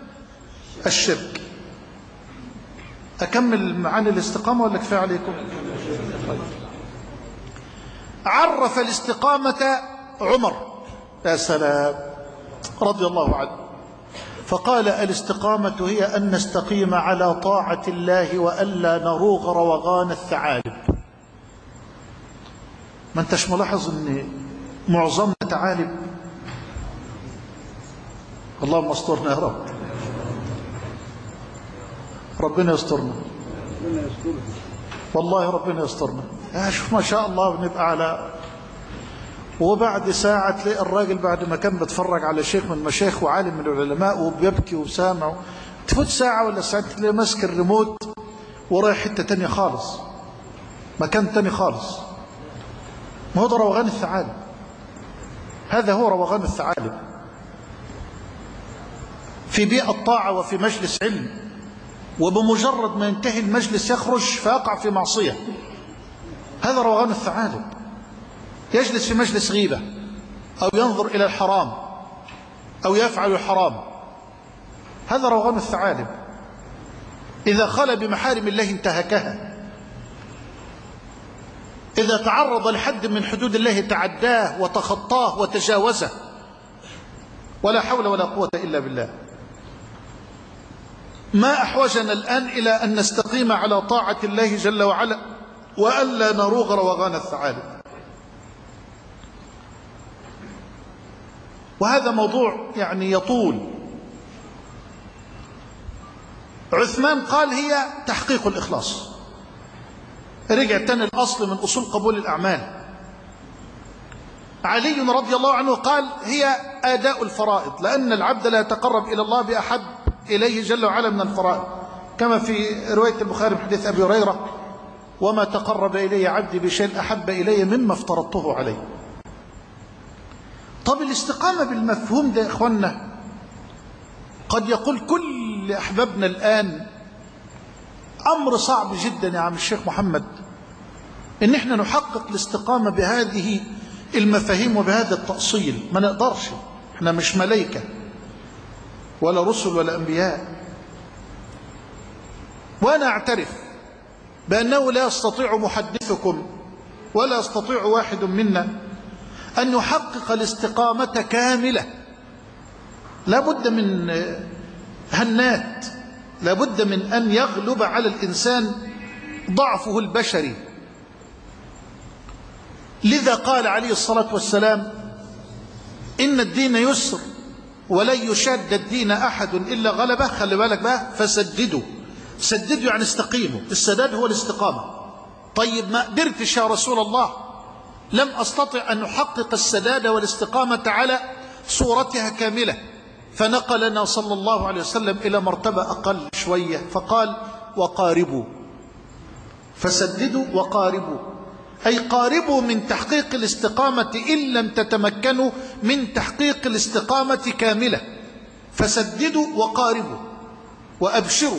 الشرك أكمل معاني الاستقامة ولا كفاية عليكم طيب. عرف الاستقامة عمر يا سلام رضي الله عنه فقال الاستقامة هي أن نستقيم على طاعة الله وألا نروغ روغان الثعالب ما انتش ملاحظ ان معظمنا ثعالب اللهم استرنا يا رب ربنا يسترنا والله ربنا يسترنا شوف ما شاء الله بنبقى على وبعد ساعة تلاقي الراجل بعد ما كان بيتفرج على شيخ من المشايخ وعالم من العلماء وبيبكي وسامع تفوت ساعة ولا ساعتين تلاقيه ماسك الريموت ورايح حتة تانية خالص مكان تاني خالص ما هو ده روغان الثعالب هذا هو روغان الثعالب في بيئة طاعة وفي مجلس علم وبمجرد ما ينتهي المجلس يخرج فيقع في معصية هذا روغان الثعالب يجلس في مجلس غيبة أو ينظر إلى الحرام أو يفعل الحرام هذا روغان الثعالب إذا خلى بمحارم الله انتهكها إذا تعرض لحد من حدود الله تعداه وتخطاه وتجاوزه ولا حول ولا قوة إلا بالله ما أحوجنا الآن إلى أن نستقيم على طاعة الله جل وعلا وألا نروغ روغان الثعالب وهذا موضوع يعني يطول عثمان قال هي تحقيق الإخلاص رجع تاني الأصل من أصول قبول الأعمال علي رضي الله عنه قال هي آداء الفرائض لأن العبد لا يتقرب إلى الله بأحب إليه جل وعلا من الفرائض كما في رواية البخاري من حديث أبي هريرة وما تقرب إلي عبدي بشيء أحب إلي مما افترضته عليه طب الاستقامة بالمفهوم ده يا إخوانا قد يقول كل أحبابنا الآن أمر صعب جدا يا عم الشيخ محمد إن إحنا نحقق الاستقامة بهذه المفاهيم وبهذا التأصيل ما نقدرش إحنا مش ملايكة ولا رسل ولا أنبياء وأنا أعترف بأنه لا يستطيع محدثكم ولا يستطيع واحد منا أن يحقق الاستقامة كاملة لا بد من هنات لا بد من أن يغلب على الإنسان ضعفه البشري لذا قال عليه الصلاة والسلام إن الدين يسر ولن يشاد الدين أحد إلا غلبه خلي بالك بقى فسددوا سددوا يعني استقيموا السداد هو الاستقامة طيب ما قدرتش يا رسول الله لم أستطع أن أحقق السداد والاستقامة على صورتها كاملة فنقلنا صلى الله عليه وسلم إلى مرتبة أقل شوية فقال وقاربوا فسددوا وقاربوا أي قاربوا من تحقيق الاستقامة إن لم تتمكنوا من تحقيق الاستقامة كاملة فسددوا وقاربوا وأبشروا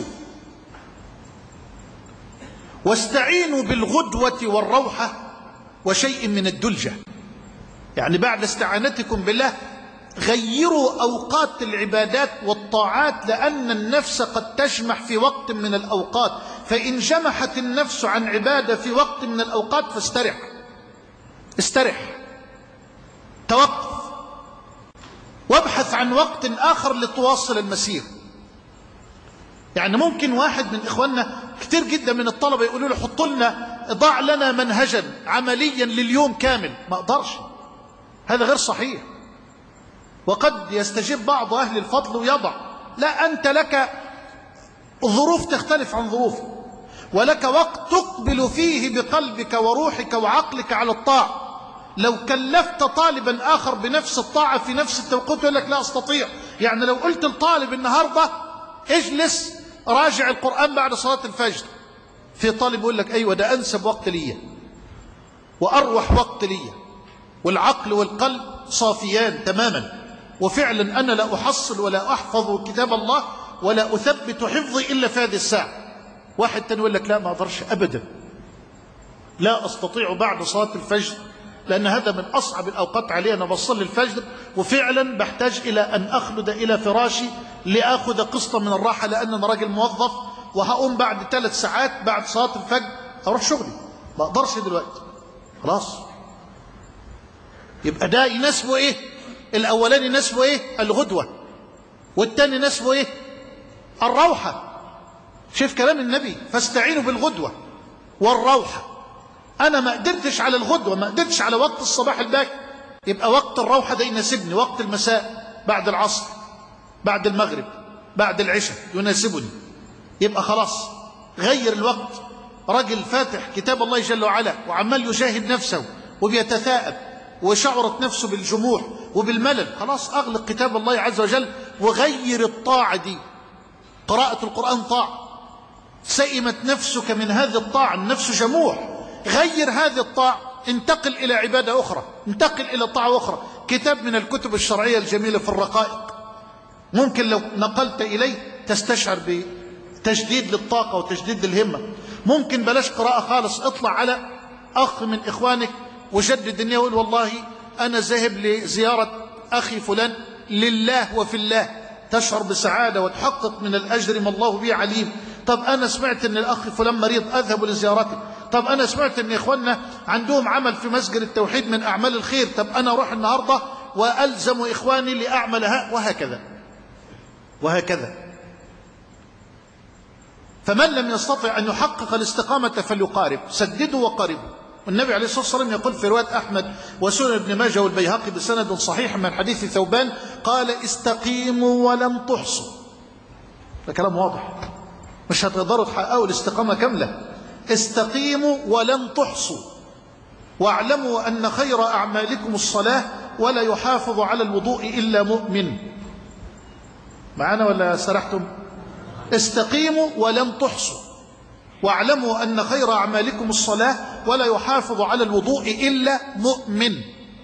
واستعينوا بالغدوة والروحة وشيء من الدلجة يعني بعد استعانتكم بالله غيروا أوقات العبادات والطاعات لأن النفس قد تجمح في وقت من الأوقات فإن جمحت النفس عن عبادة في وقت من الأوقات فاسترح استرح توقف وابحث عن وقت آخر لتواصل المسير يعني ممكن واحد من إخواننا كتير جدا من الطلبة يقولوا له حط لنا ضع لنا منهجا عمليا لليوم كامل ما أقدرش هذا غير صحيح وقد يستجيب بعض أهل الفضل ويضع لا أنت لك ظروف تختلف عن ظروفي ولك وقت تقبل فيه بقلبك وروحك وعقلك على الطاعة لو كلفت طالبا آخر بنفس الطاعة في نفس التوقيت يقول لك لا أستطيع يعني لو قلت لطالب النهاردة اجلس راجع القرآن بعد صلاة الفجر في طالب يقول لك أيوة ده أنسب وقت لي وأروح وقت لي والعقل والقلب صافيان تماما وفعلا أنا لا أحصل ولا أحفظ كتاب الله ولا أثبت حفظي إلا في هذه الساعة واحد تاني يقول لك لا ما أقدرش أبدا لا أستطيع بعد صلاة الفجر لأن هذا من أصعب الأوقات علي أنا بصلي الفجر وفعلا بحتاج إلى أن أخلد إلى فراشي لأخذ قسطا من الراحة لأن أنا راجل موظف وهقوم بعد ثلاث ساعات بعد صلاة الفجر أروح شغلي ما أقدرش دلوقتي خلاص يبقى ده يناسبه إيه الأولاني نسبه إيه الغدوة والتاني نسبه إيه الروحة شوف كلام النبي فاستعينوا بالغدوة والروحة أنا ما قدرتش على الغدوة ما قدرتش على وقت الصباح الباكر يبقى وقت الروحة ده يناسبني وقت المساء بعد العصر بعد المغرب بعد العشاء يناسبني يبقى خلاص غير الوقت رجل فاتح كتاب الله جل وعلا وعمال يجاهد نفسه وبيتثاءب وشعرت نفسه بالجموع وبالملل خلاص أغلق كتاب الله عز وجل وغير الطاعة دي قراءة القرآن طاعة سئمت نفسك من هذه الطاعة النفس جموع غير هذه الطاعة انتقل إلى عبادة أخرى انتقل إلى طاعة أخرى كتاب من الكتب الشرعية الجميلة في الرقائق ممكن لو نقلت إليه تستشعر بتجديد للطاقة وتجديد للهمة ممكن بلاش قراءة خالص اطلع على أخ من إخوانك وجدد النية وقول والله أنا ذاهب لزيارة أخي فلان لله وفي الله تشعر بسعادة وتحقق من الأجر ما الله به عليم طب أنا سمعت أن الأخ فلان مريض أذهب لزيارته طب أنا سمعت أن إخواننا عندهم عمل في مسجد التوحيد من أعمال الخير طب أنا أروح النهاردة وألزم إخواني لأعملها وهكذا وهكذا فمن لم يستطع أن يحقق الاستقامة فليقارب سددوا وقاربوا والنبي عليه الصلاة والسلام يقول في رواية أحمد وسنن ابن ماجه والبيهقي بسند صحيح من حديث ثوبان قال استقيموا ولم تحصوا ده كلام واضح مش هتقدروا تحققوا الاستقامة كاملة استقيموا ولم تحصوا واعلموا أن خير أعمالكم الصلاة ولا يحافظ على الوضوء إلا مؤمن معنا ولا سرحتم استقيموا ولم تحصوا واعلموا أن خير أعمالكم الصلاة ولا يحافظ على الوضوء إلا مؤمن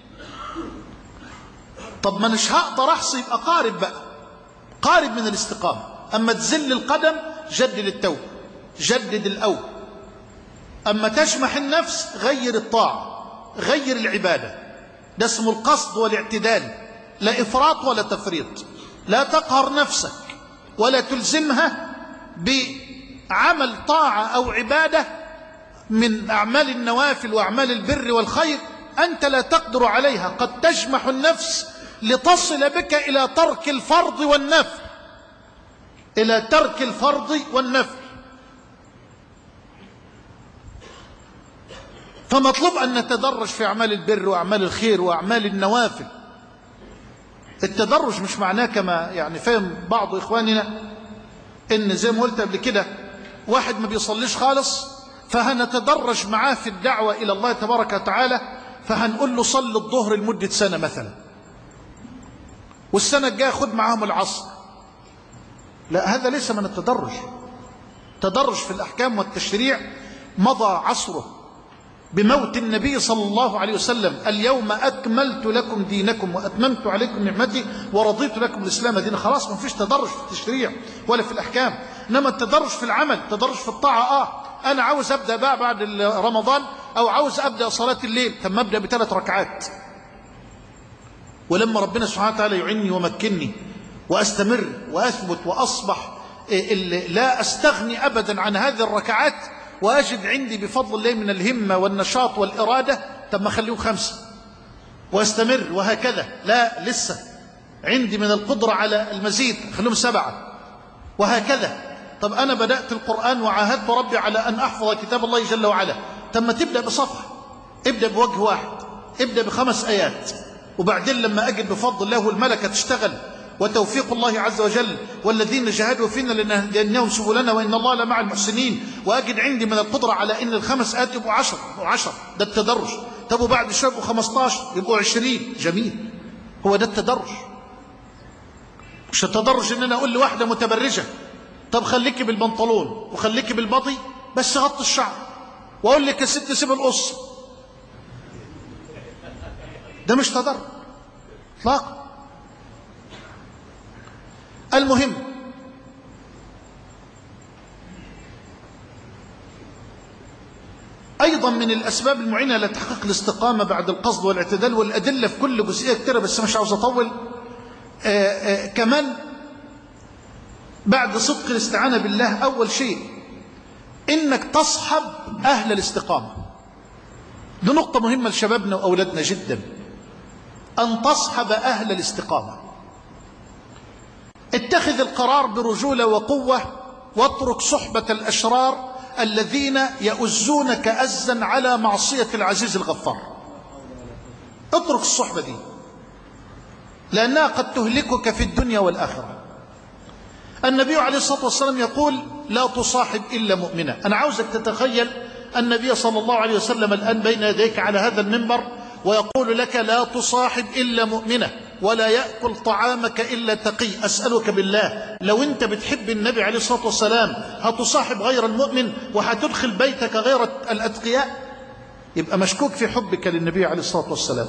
طب ما مش هقدر أحصي يبقى قارب بقى قارب من الاستقامة أما تزل القدم جدد التوبة جدد الأول أما تشمح النفس غير الطاعة غير العبادة ده اسمه القصد والاعتدال لا إفراط ولا تفريط لا تقهر نفسك ولا تلزمها بعمل طاعة أو عبادة من أعمال النوافل وأعمال البر والخير أنت لا تقدر عليها قد تجمح النفس لتصل بك إلى ترك الفرض والنفل إلى ترك الفرض والنفل فمطلوب أن نتدرج في أعمال البر وأعمال الخير وأعمال النوافل التدرج مش معناه كما يعني فهم بعض إخواننا إن زي ما قلت قبل كده واحد ما بيصليش خالص فهنتدرج معاه في الدعوة إلى الله تبارك وتعالى فهنقول له صل الظهر لمدة سنة مثلا والسنة الجاية خد معاهم العصر لا هذا ليس من التدرج تدرج في الأحكام والتشريع مضى عصره بموت النبي صلى الله عليه وسلم اليوم أكملت لكم دينكم وأتممت عليكم نعمتي ورضيت لكم الإسلام دين خلاص ما فيش تدرج في التشريع ولا في الأحكام إنما التدرج في العمل تدرج في الطاعة آه أنا عاوز أبدأ بقى بعد رمضان أو عاوز أبدأ صلاة الليل ثم أبدأ بثلاث ركعات ولما ربنا سبحانه وتعالى يعني ومكنني وأستمر وأثبت وأصبح لا أستغني أبدا عن هذه الركعات وأجد عندي بفضل الله من الهمة والنشاط والإرادة طب ما خليهم خمسة واستمر وهكذا لا لسه عندي من القدرة على المزيد خليهم سبعة وهكذا طب أنا بدأت القرآن وعاهدت ربي على أن أحفظ كتاب الله جل وعلا طب ما تبدأ بصفحة ابدأ بوجه واحد ابدأ بخمس آيات وبعدين لما أجد بفضل الله والملكة تشتغل وتوفيق الله عز وجل والذين جاهدوا فينا لأنهم سبلنا وإن الله لمع المحسنين وأجد عندي من القدرة على أن الخمس آيات يبقوا عشر وعشر ده التدرج طب وبعد شوية يبقوا 15 يبقوا 20 جميل هو ده التدرج مش التدرج ان انا اقول لواحده متبرجه طب خليكي بالبنطلون وخليكي بالبطي بس غطي الشعر واقول لك يا ست سيب القص ده مش تدرج اطلاقا المهم أيضا من الأسباب المعينة لتحقيق الاستقامة بعد القصد والاعتدال والأدلة في كل جزئية كتيرة بس مش عاوز أطول آآ آآ كمان بعد صدق الاستعانة بالله أول شيء إنك تصحب أهل الاستقامة دي نقطة مهمة لشبابنا وأولادنا جدا أن تصحب أهل الاستقامة اتخذ القرار برجولة وقوة واترك صحبة الأشرار الذين يؤزونك أزا على معصية العزيز الغفار اترك الصحبة دي لأنها قد تهلكك في الدنيا والآخرة النبي عليه الصلاة والسلام يقول لا تصاحب إلا مؤمنا أنا عاوزك تتخيل النبي صلى الله عليه وسلم الآن بين يديك على هذا المنبر ويقول لك لا تصاحب إلا مؤمنة ولا يأكل طعامك إلا تقي أسألك بالله لو أنت بتحب النبي عليه الصلاة والسلام هتصاحب غير المؤمن وهتدخل بيتك غير الأتقياء يبقى مشكوك في حبك للنبي عليه الصلاة والسلام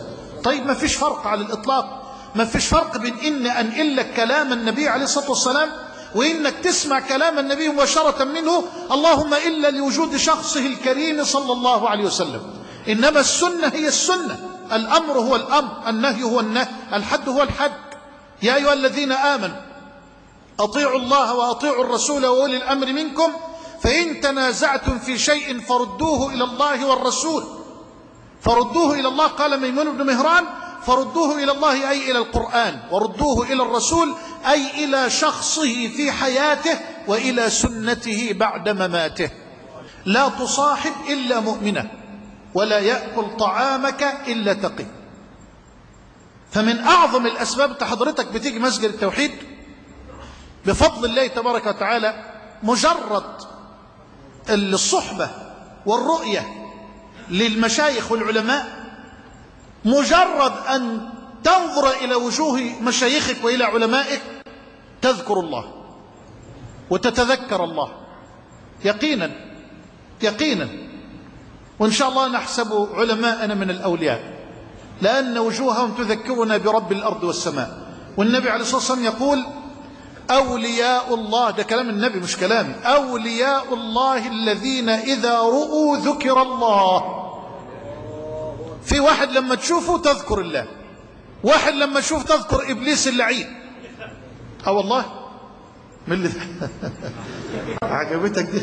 طيب ما فيش فرق على الإطلاق ما فيش فرق بين إن أنقل لك كلام النبي عليه الصلاة والسلام وإنك تسمع كلام النبي مباشرة منه اللهم إلا لوجود شخصه الكريم صلى الله عليه وسلم إنما السنة هي السنة الأمر هو الأمر النهي هو النهي الحد هو الحد يا أيها الذين آمنوا أطيعوا الله وأطيعوا الرسول وأولي الأمر منكم فإن تنازعتم في شيء فردوه إلى الله والرسول فردوه إلى الله قال ميمون بن مهران فردوه إلى الله أي إلى القرآن وردوه إلى الرسول أي إلى شخصه في حياته وإلى سنته بعد مماته لا تصاحب إلا مؤمنة ولا يأكل طعامك إلا تقي فمن أعظم الأسباب حضرتك بتيجي مسجد التوحيد بفضل الله تبارك وتعالى مجرد الصحبة والرؤية للمشايخ والعلماء مجرد أن تنظر إلى وجوه مشايخك وإلى علمائك تذكر الله وتتذكر الله يقينا يقينا وإن شاء الله نحسب علماءنا من الأولياء لأن وجوههم تذكرنا برب الأرض والسماء والنبي عليه الصلاة والسلام يقول أولياء الله ده كلام النبي مش كلامي أولياء الله الذين إذا رؤوا ذكر الله في واحد لما تشوفه تذكر الله واحد لما تشوف تذكر إبليس اللعين اه والله من اللي عجبتك دي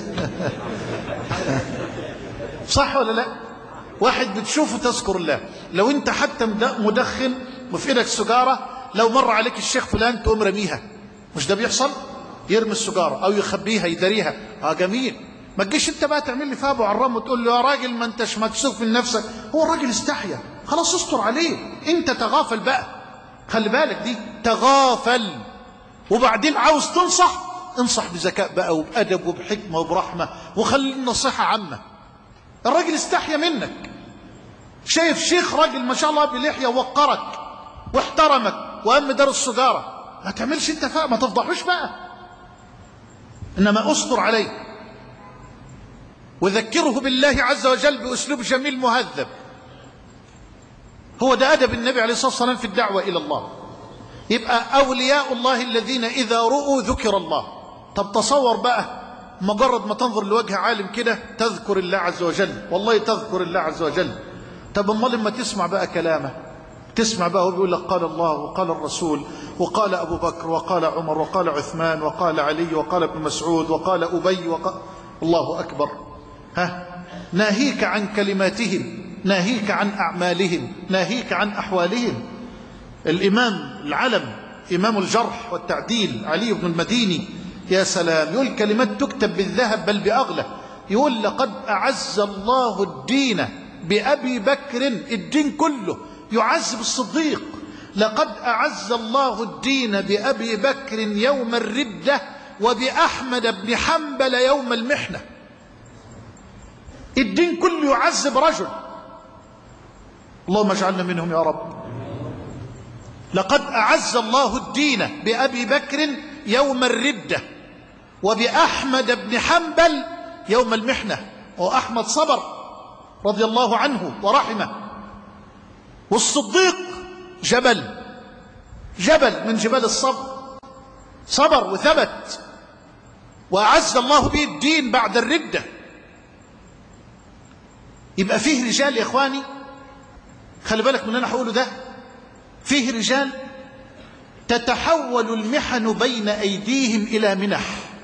صح ولا لا واحد بتشوفه تذكر الله لو انت حتى مدخن وفي ايدك سجاره لو مر عليك الشيخ فلان تقوم رميها مش ده بيحصل يرمي السجاره او يخبيها يداريها اه جميل ما تجيش انت بقى تعمل لي فيها ابو عرام وتقول له يا راجل ما انتش مكسوف من نفسك هو الراجل استحيا خلاص استر عليه انت تغافل بقى خلي بالك دي تغافل وبعدين عاوز تنصح انصح بذكاء بقى وبأدب وبحكمة وبرحمة وخلي النصيحة عامة الراجل استحيا منك شايف شيخ راجل ما شاء الله بلحية وقرك واحترمك وقام دار السجارة ما تعملش انت فاق ما تفضحوش بقى انما استر عليه وذكره بالله عز وجل بأسلوب جميل مهذب هو ده أدب النبي عليه الصلاة والسلام في الدعوة إلى الله يبقى أولياء الله الذين إذا رؤوا ذكر الله طب تصور بقى مجرد ما تنظر لوجه عالم كده تذكر الله عز وجل والله تذكر الله عز وجل طب امال لما تسمع بقى كلامه تسمع بقى هو بيقول لك قال الله وقال الرسول وقال أبو بكر وقال عمر وقال عثمان وقال علي وقال ابن مسعود وقال أبي وقال الله أكبر ها ناهيك عن كلماتهم ناهيك عن أعمالهم ناهيك عن أحوالهم الإمام العلم إمام الجرح والتعديل علي بن المديني يا سلام يقول كلمات تكتب بالذهب بل بأغلى يقول لقد أعز الله الدين بأبي بكر الدين كله يعز بالصديق لقد أعز الله الدين بأبي بكر يوم الردة وبأحمد بن حنبل يوم المحنة الدين كله يعذب رجل اللهم اجعلنا منهم يا رب لقد أعز الله الدين بأبي بكر يوم الردة وبأحمد بن حنبل يوم المحنة وأحمد صبر رضي الله عنه ورحمه والصديق جبل جبل من جبال الصبر صبر وثبت وأعز الله به الدين بعد الردة يبقى فيه رجال يا إخواني خلي بالك من اللي أنا هقوله ده فيه رجال تتحول المحن بين أيديهم إلى منح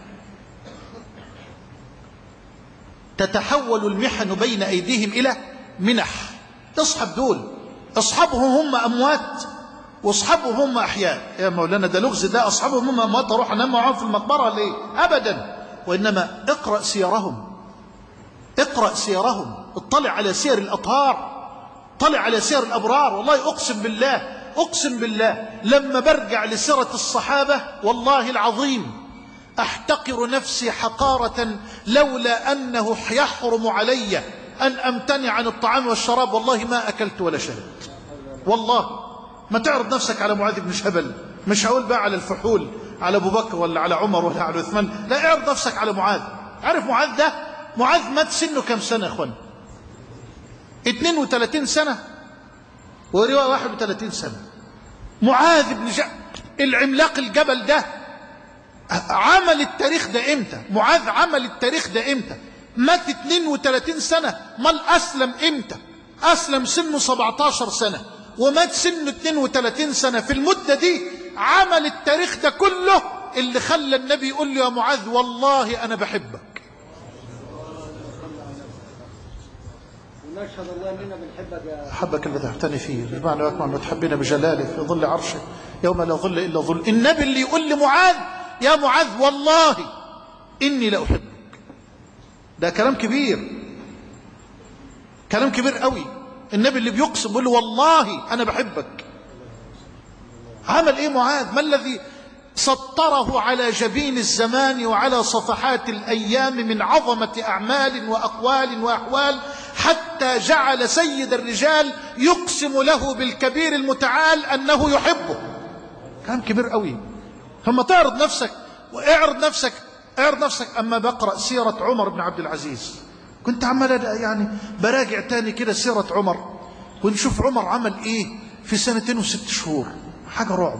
تتحول المحن بين أيديهم إلى منح اصحب دول أصحابهم هم أموات وأصحابهم هم أحياء يا مولانا ده لغز ده أصحابهم هم أموات أروح أنام معاهم في المقبرة ليه أبدا وإنما اقرأ سيرهم اقرأ سيرهم اطلع على سير الأطهار طلع على سير الأبرار والله أقسم بالله أقسم بالله لما برجع لسيرة الصحابة والله العظيم أحتقر نفسي حقارة لولا أنه يحرم علي أن أمتنع عن الطعام والشراب والله ما أكلت ولا شربت والله ما تعرض نفسك على معاذ بن شبل مش هقول بقى على الفحول على أبو بكر ولا على عمر ولا على عثمان لا اعرض نفسك على معاذ عارف معاذ ده معاذ مات سنه كم سنة يا اخوان 32 سنة ورواية 31 سنة معاذ بن جبل العملاق الجبل ده عمل التاريخ ده امتى معاذ عمل التاريخ ده امتى مات 32 سنة مال أسلم امتى أسلم سنه 17 سنة ومات سنه 32 سنة في المدة دي عمل التاريخ ده كله اللي خلى النبي يقول له يا معاذ والله أنا بحبك ونشهد الله اننا بنحبك يا حبك اللي تحتني فيه بمعنى وأكمل متحبين بجلاله في ظل عرشه يوم لا ظل إلا ظل النبي اللي يقول لمعاذ يا معاذ والله إني لأحبك ده كلام كبير كلام كبير قوي النبي اللي بيقسم بيقول له والله أنا بحبك عمل إيه معاذ ما الذي سطره على جبين الزمان وعلى صفحات الأيام من عظمة أعمال وأقوال وأحوال حتى جعل سيد الرجال يقسم له بالكبير المتعال أنه يحبه كلام كبير قوي ثم تعرض نفسك واعرض نفسك اعرض نفسك أما بقرأ سيرة عمر بن عبد العزيز كنت عمال يعني براجع تاني كده سيرة عمر ونشوف عمر عمل ايه في سنتين وست شهور حاجة رعب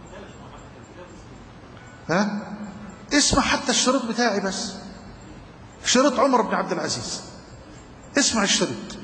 ها اسمع حتى الشريط بتاعي بس شريط عمر بن عبد العزيز اسمع الشريط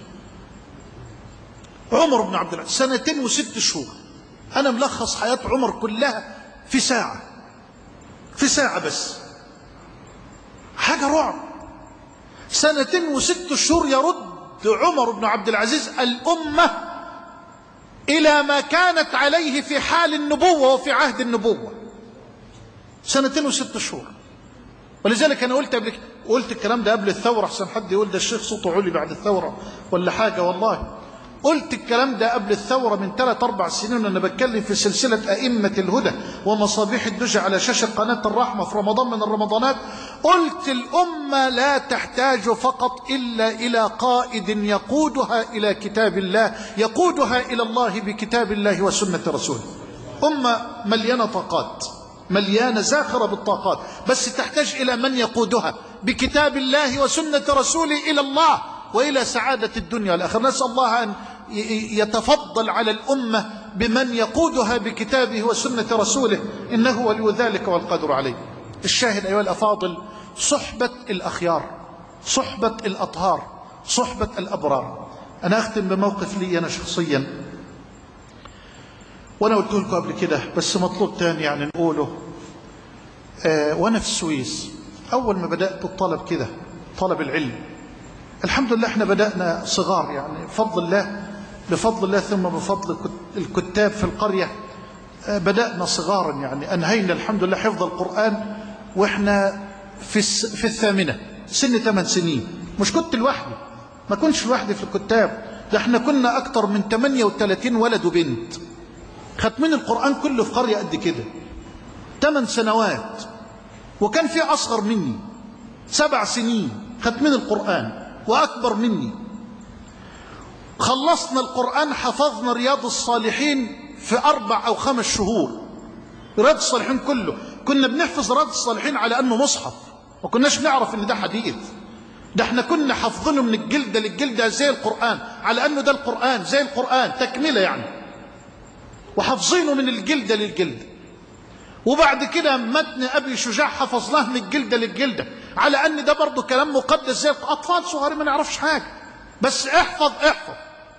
عمر بن عبد العزيز سنتين وست شهور انا ملخص حياة عمر كلها في ساعة في ساعة بس حاجة رعب سنتين وست شهور يرد عمر بن عبد العزيز الأمة إلى ما كانت عليه في حال النبوة وفي عهد النبوة سنتين وست شهور ولذلك أنا قلت قبل قلت الكلام ده قبل الثورة أحسن حد يقول ده الشيخ صوته علي بعد الثورة ولا حاجة والله قلت الكلام ده قبل الثورة من ثلاث أربع سنين وأنا بتكلم في سلسلة أئمة الهدى ومصابيح الدجى على شاشة قناة الرحمة في رمضان من الرمضانات قلت الأمة لا تحتاج فقط إلا إلى قائد يقودها إلى كتاب الله يقودها إلى الله بكتاب الله وسنة رسوله أمة مليانة طاقات مليانة زاخرة بالطاقات بس تحتاج إلى من يقودها بكتاب الله وسنة رسوله إلى الله وإلى سعادة الدنيا والآخرة نسأل الله أن يتفضل على الأمة بمن يقودها بكتابه وسنة رسوله إنه ولي ذلك والقدر عليه الشاهد أيها الأفاضل صحبة الأخيار صحبة الأطهار صحبة الأبرار أنا أختم بموقف لي أنا شخصيا وأنا قلت لكم قبل كده بس مطلوب تاني يعني نقوله آه وأنا في السويس أول ما بدأت الطلب كده طلب العلم الحمد لله احنا بدأنا صغار يعني بفضل الله بفضل الله ثم بفضل الكتاب في القرية بدأنا صغارا يعني أنهينا الحمد لله حفظ القرآن وإحنا في في الثامنة سن ثمان سنين مش كنت لوحدي ما كنتش لوحدي في الكتاب ده احنا كنا أكتر من 38 ولد وبنت ختمين القرآن كله في قرية قد كده ثمان سنوات وكان في أصغر مني سبع سنين ختمين القرآن وأكبر مني خلصنا القرآن حفظنا رياض الصالحين في أربع أو خمس شهور رياض الصالحين كله كنا بنحفظ رياض الصالحين على أنه مصحف ما كناش نعرف أن ده حديث ده احنا كنا حافظينه من الجلدة للجلدة زي القرآن على أنه ده القرآن زي القرآن تكملة يعني وحافظينه من الجلدة للجلدة وبعد كده متن أبي شجاع حفظناه من الجلدة للجلدة على أن ده برضه كلام مقدس زي أطفال صغيرين ما نعرفش حاجة بس احفظ احفظ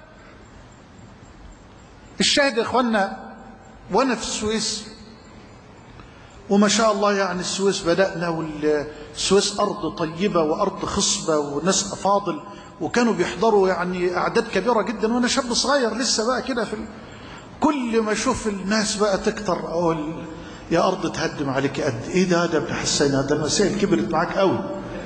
الشاهد يا إخوانا وأنا في السويس وما شاء الله يعني السويس بدأنا والسويس أرض طيبة وأرض خصبة وناس أفاضل وكانوا بيحضروا يعني أعداد كبيرة جدا وأنا شاب صغير لسه بقى كده في ال... كل ما أشوف الناس بقى تكتر أقول يا أرض تهدم عليك قد إيه ده ده ابن حسين هذا المسائل كبرت معاك قوي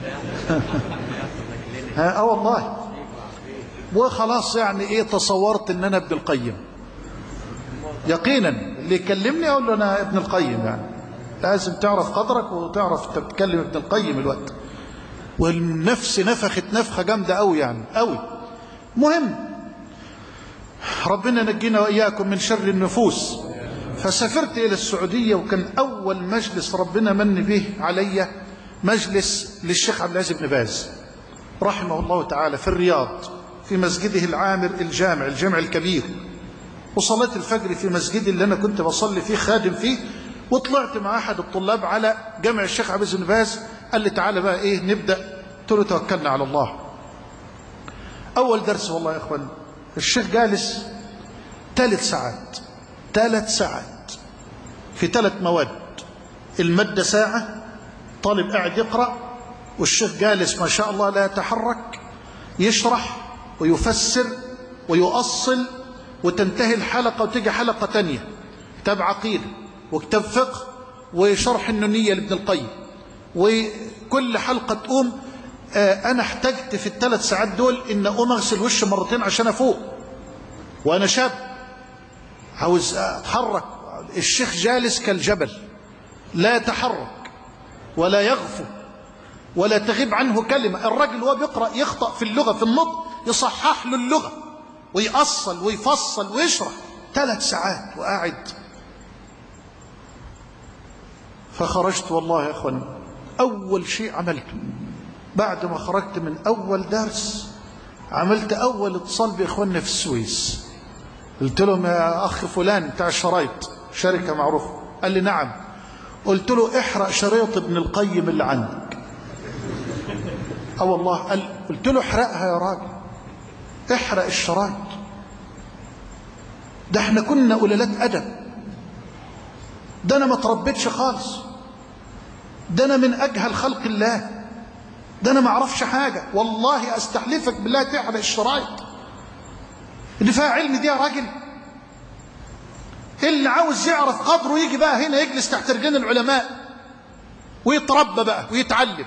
ها اه والله وخلاص يعني ايه تصورت ان انا ابن القيم يقينا اللي يكلمني اقول له انا ابن القيم يعني لازم تعرف قدرك وتعرف انت بتتكلم ابن القيم الوقت والنفس نفخت نفخه جامده قوي يعني قوي مهم ربنا نجينا واياكم من شر النفوس فسافرت الى السعوديه وكان اول مجلس ربنا من به علي مجلس للشيخ عبد العزيز بن باز رحمه الله تعالى في الرياض في مسجده العامر الجامع الجامع الكبير وصليت الفجر في مسجدي اللي أنا كنت بصلي فيه خادم فيه وطلعت مع أحد الطلاب على جامع الشيخ عبد بن باز قال لي تعالى بقى إيه نبدأ قلت له توكلنا على الله أول درس والله يا إخوان الشيخ جالس ثلاث ساعات ثلاث ساعات في ثلاث مواد المادة ساعة طالب قاعد يقرأ والشيخ جالس ما شاء الله لا يتحرك يشرح ويفسر ويؤصل وتنتهي الحلقة وتيجي حلقة تانية كتاب عقيدة وكتاب فقه وشرح النونية لابن القيم وكل حلقة تقوم آه أنا احتجت في الثلاث ساعات دول إن أقوم أغسل وشي مرتين عشان أفوق وأنا شاب عاوز أتحرك الشيخ جالس كالجبل لا يتحرك ولا يغفو ولا تغيب عنه كلمة الرجل وهو بيقرأ يخطأ في اللغة في النطق يصحح له اللغة ويأصل ويفصل ويشرح ثلاث ساعات وقاعد فخرجت والله يا أخوان أول شيء عملته بعد ما خرجت من أول درس عملت أول اتصال بإخواننا في السويس قلت لهم يا أخ فلان بتاع الشرايط شركة معروفة قال لي نعم قلت له احرق شريط ابن القيم اللي عندك اه والله قال قلت له احرقها يا راجل احرق الشرايط ده احنا كنا قلالات ادب ده انا ما تربيتش خالص ده انا من اجهل خلق الله ده انا ما اعرفش حاجه والله استحلفك بالله تحرق الشرايط اللي فيها علم دي يا راجل اللي عاوز يعرف قدره يجي بقى هنا يجلس تحت رجلين العلماء ويتربى بقى ويتعلم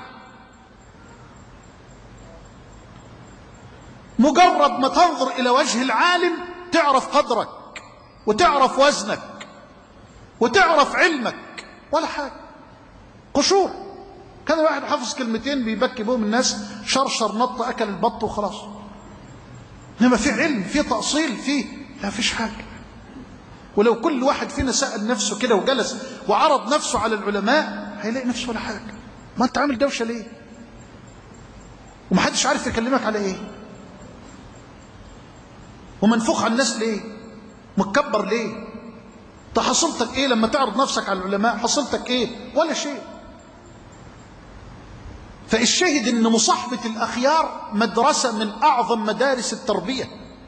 مجرد ما تنظر إلى وجه العالم تعرف قدرك وتعرف وزنك وتعرف علمك ولا حاجة قشور كان واحد حافظ كلمتين بيبكي بهم الناس شرشر نط أكل البط وخلاص إنما في علم في تأصيل في لا فيش حاجة ولو كل واحد فينا سأل نفسه كده وجلس وعرض نفسه على العلماء هيلاقي نفسه ولا حاجة ما انت عامل دوشة ليه ومحدش عارف يكلمك على ايه ومنفوخ على الناس ليه متكبر ليه ده حصلتك ايه لما تعرض نفسك على العلماء حصلتك ايه ولا شيء فالشاهد ان مصاحبة الاخيار مدرسة من اعظم مدارس التربية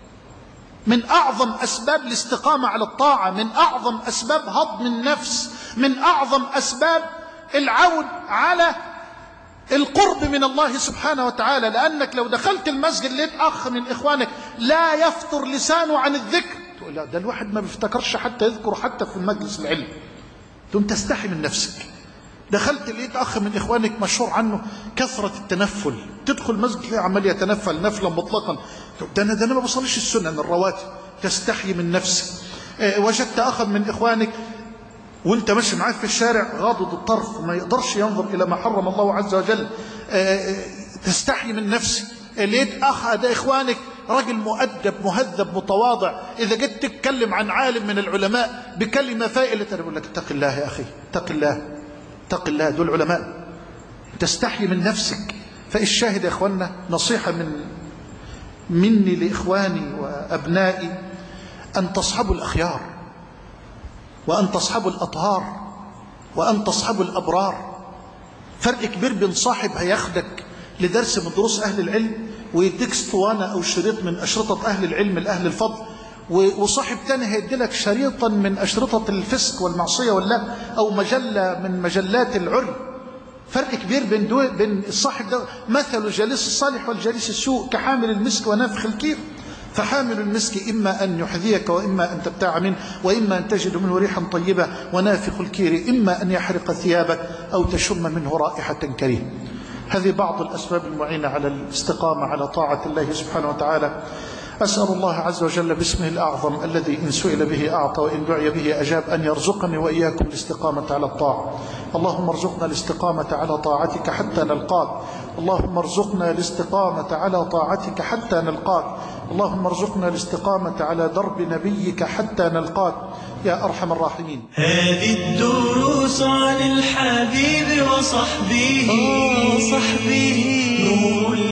من أعظم أسباب الاستقامة على الطاعة من أعظم أسباب هضم النفس من أعظم أسباب العون على القرب من الله سبحانه وتعالى لأنك لو دخلت المسجد لقيت أخ من إخوانك لا يفطر لسانه عن الذكر تقول لا ده الواحد ما بيفتكرش حتى يذكر حتى في المجلس العلم تقوم تستحي من نفسك دخلت لقيت أخ من إخوانك مشهور عنه كثرة التنفل تدخل مسجد تلاقيه عمال يتنفل نفلا مطلقا ده أنا ده أنا ما بصليش السنن الرواتب تستحي من نفسك اه وجدت أخا من إخوانك وانت ماشي معاه في الشارع غاضض الطرف ما يقدرش ينظر إلى ما حرم الله عز وجل اه تستحي من نفسك لقيت أخ ده إخوانك راجل مؤدب مهذب متواضع إذا جيت تتكلم عن عالم من العلماء بكلمة فائلة يقول لك اتق الله يا أخي اتق الله اتق الله دول علماء تستحي من نفسك فالشاهد يا اخوانا نصيحة من مني لإخواني وأبنائي أن تصحبوا الأخيار وأن تصحبوا الأطهار وأن تصحبوا الأبرار فرق كبير بين صاحب هياخدك لدرس من دروس أهل العلم ويديك اسطوانة أو شريط من أشرطة أهل العلم لأهل الفضل وصاحب تاني هيدي لك شريطا من أشرطة الفسق والمعصية والله أو مجلة من مجلات العري فرق كبير بين دو بين الصاحب ده مثل الجليس الصالح والجليس السوء كحامل المسك ونافخ الكير فحامل المسك إما أن يحذيك وإما أن تبتاع منه وإما أن تجد منه ريحا طيبة ونافخ الكير إما أن يحرق ثيابك أو تشم منه رائحة كريهة هذه بعض الأسباب المعينة على الاستقامة على طاعة الله سبحانه وتعالى أسأل الله عز وجل باسمه الأعظم الذي إن سئل به أعطى وإن دعي به أجاب أن يرزقني وإياكم الاستقامة على الطاعة اللهم ارزقنا الاستقامة على طاعتك حتى نلقاك اللهم ارزقنا الاستقامة على طاعتك حتى نلقاك اللهم ارزقنا الاستقامة على درب نبيك حتى نلقاك يا أرحم الراحمين هذه الدروس عن الحبيب وصحبه وصحبه نور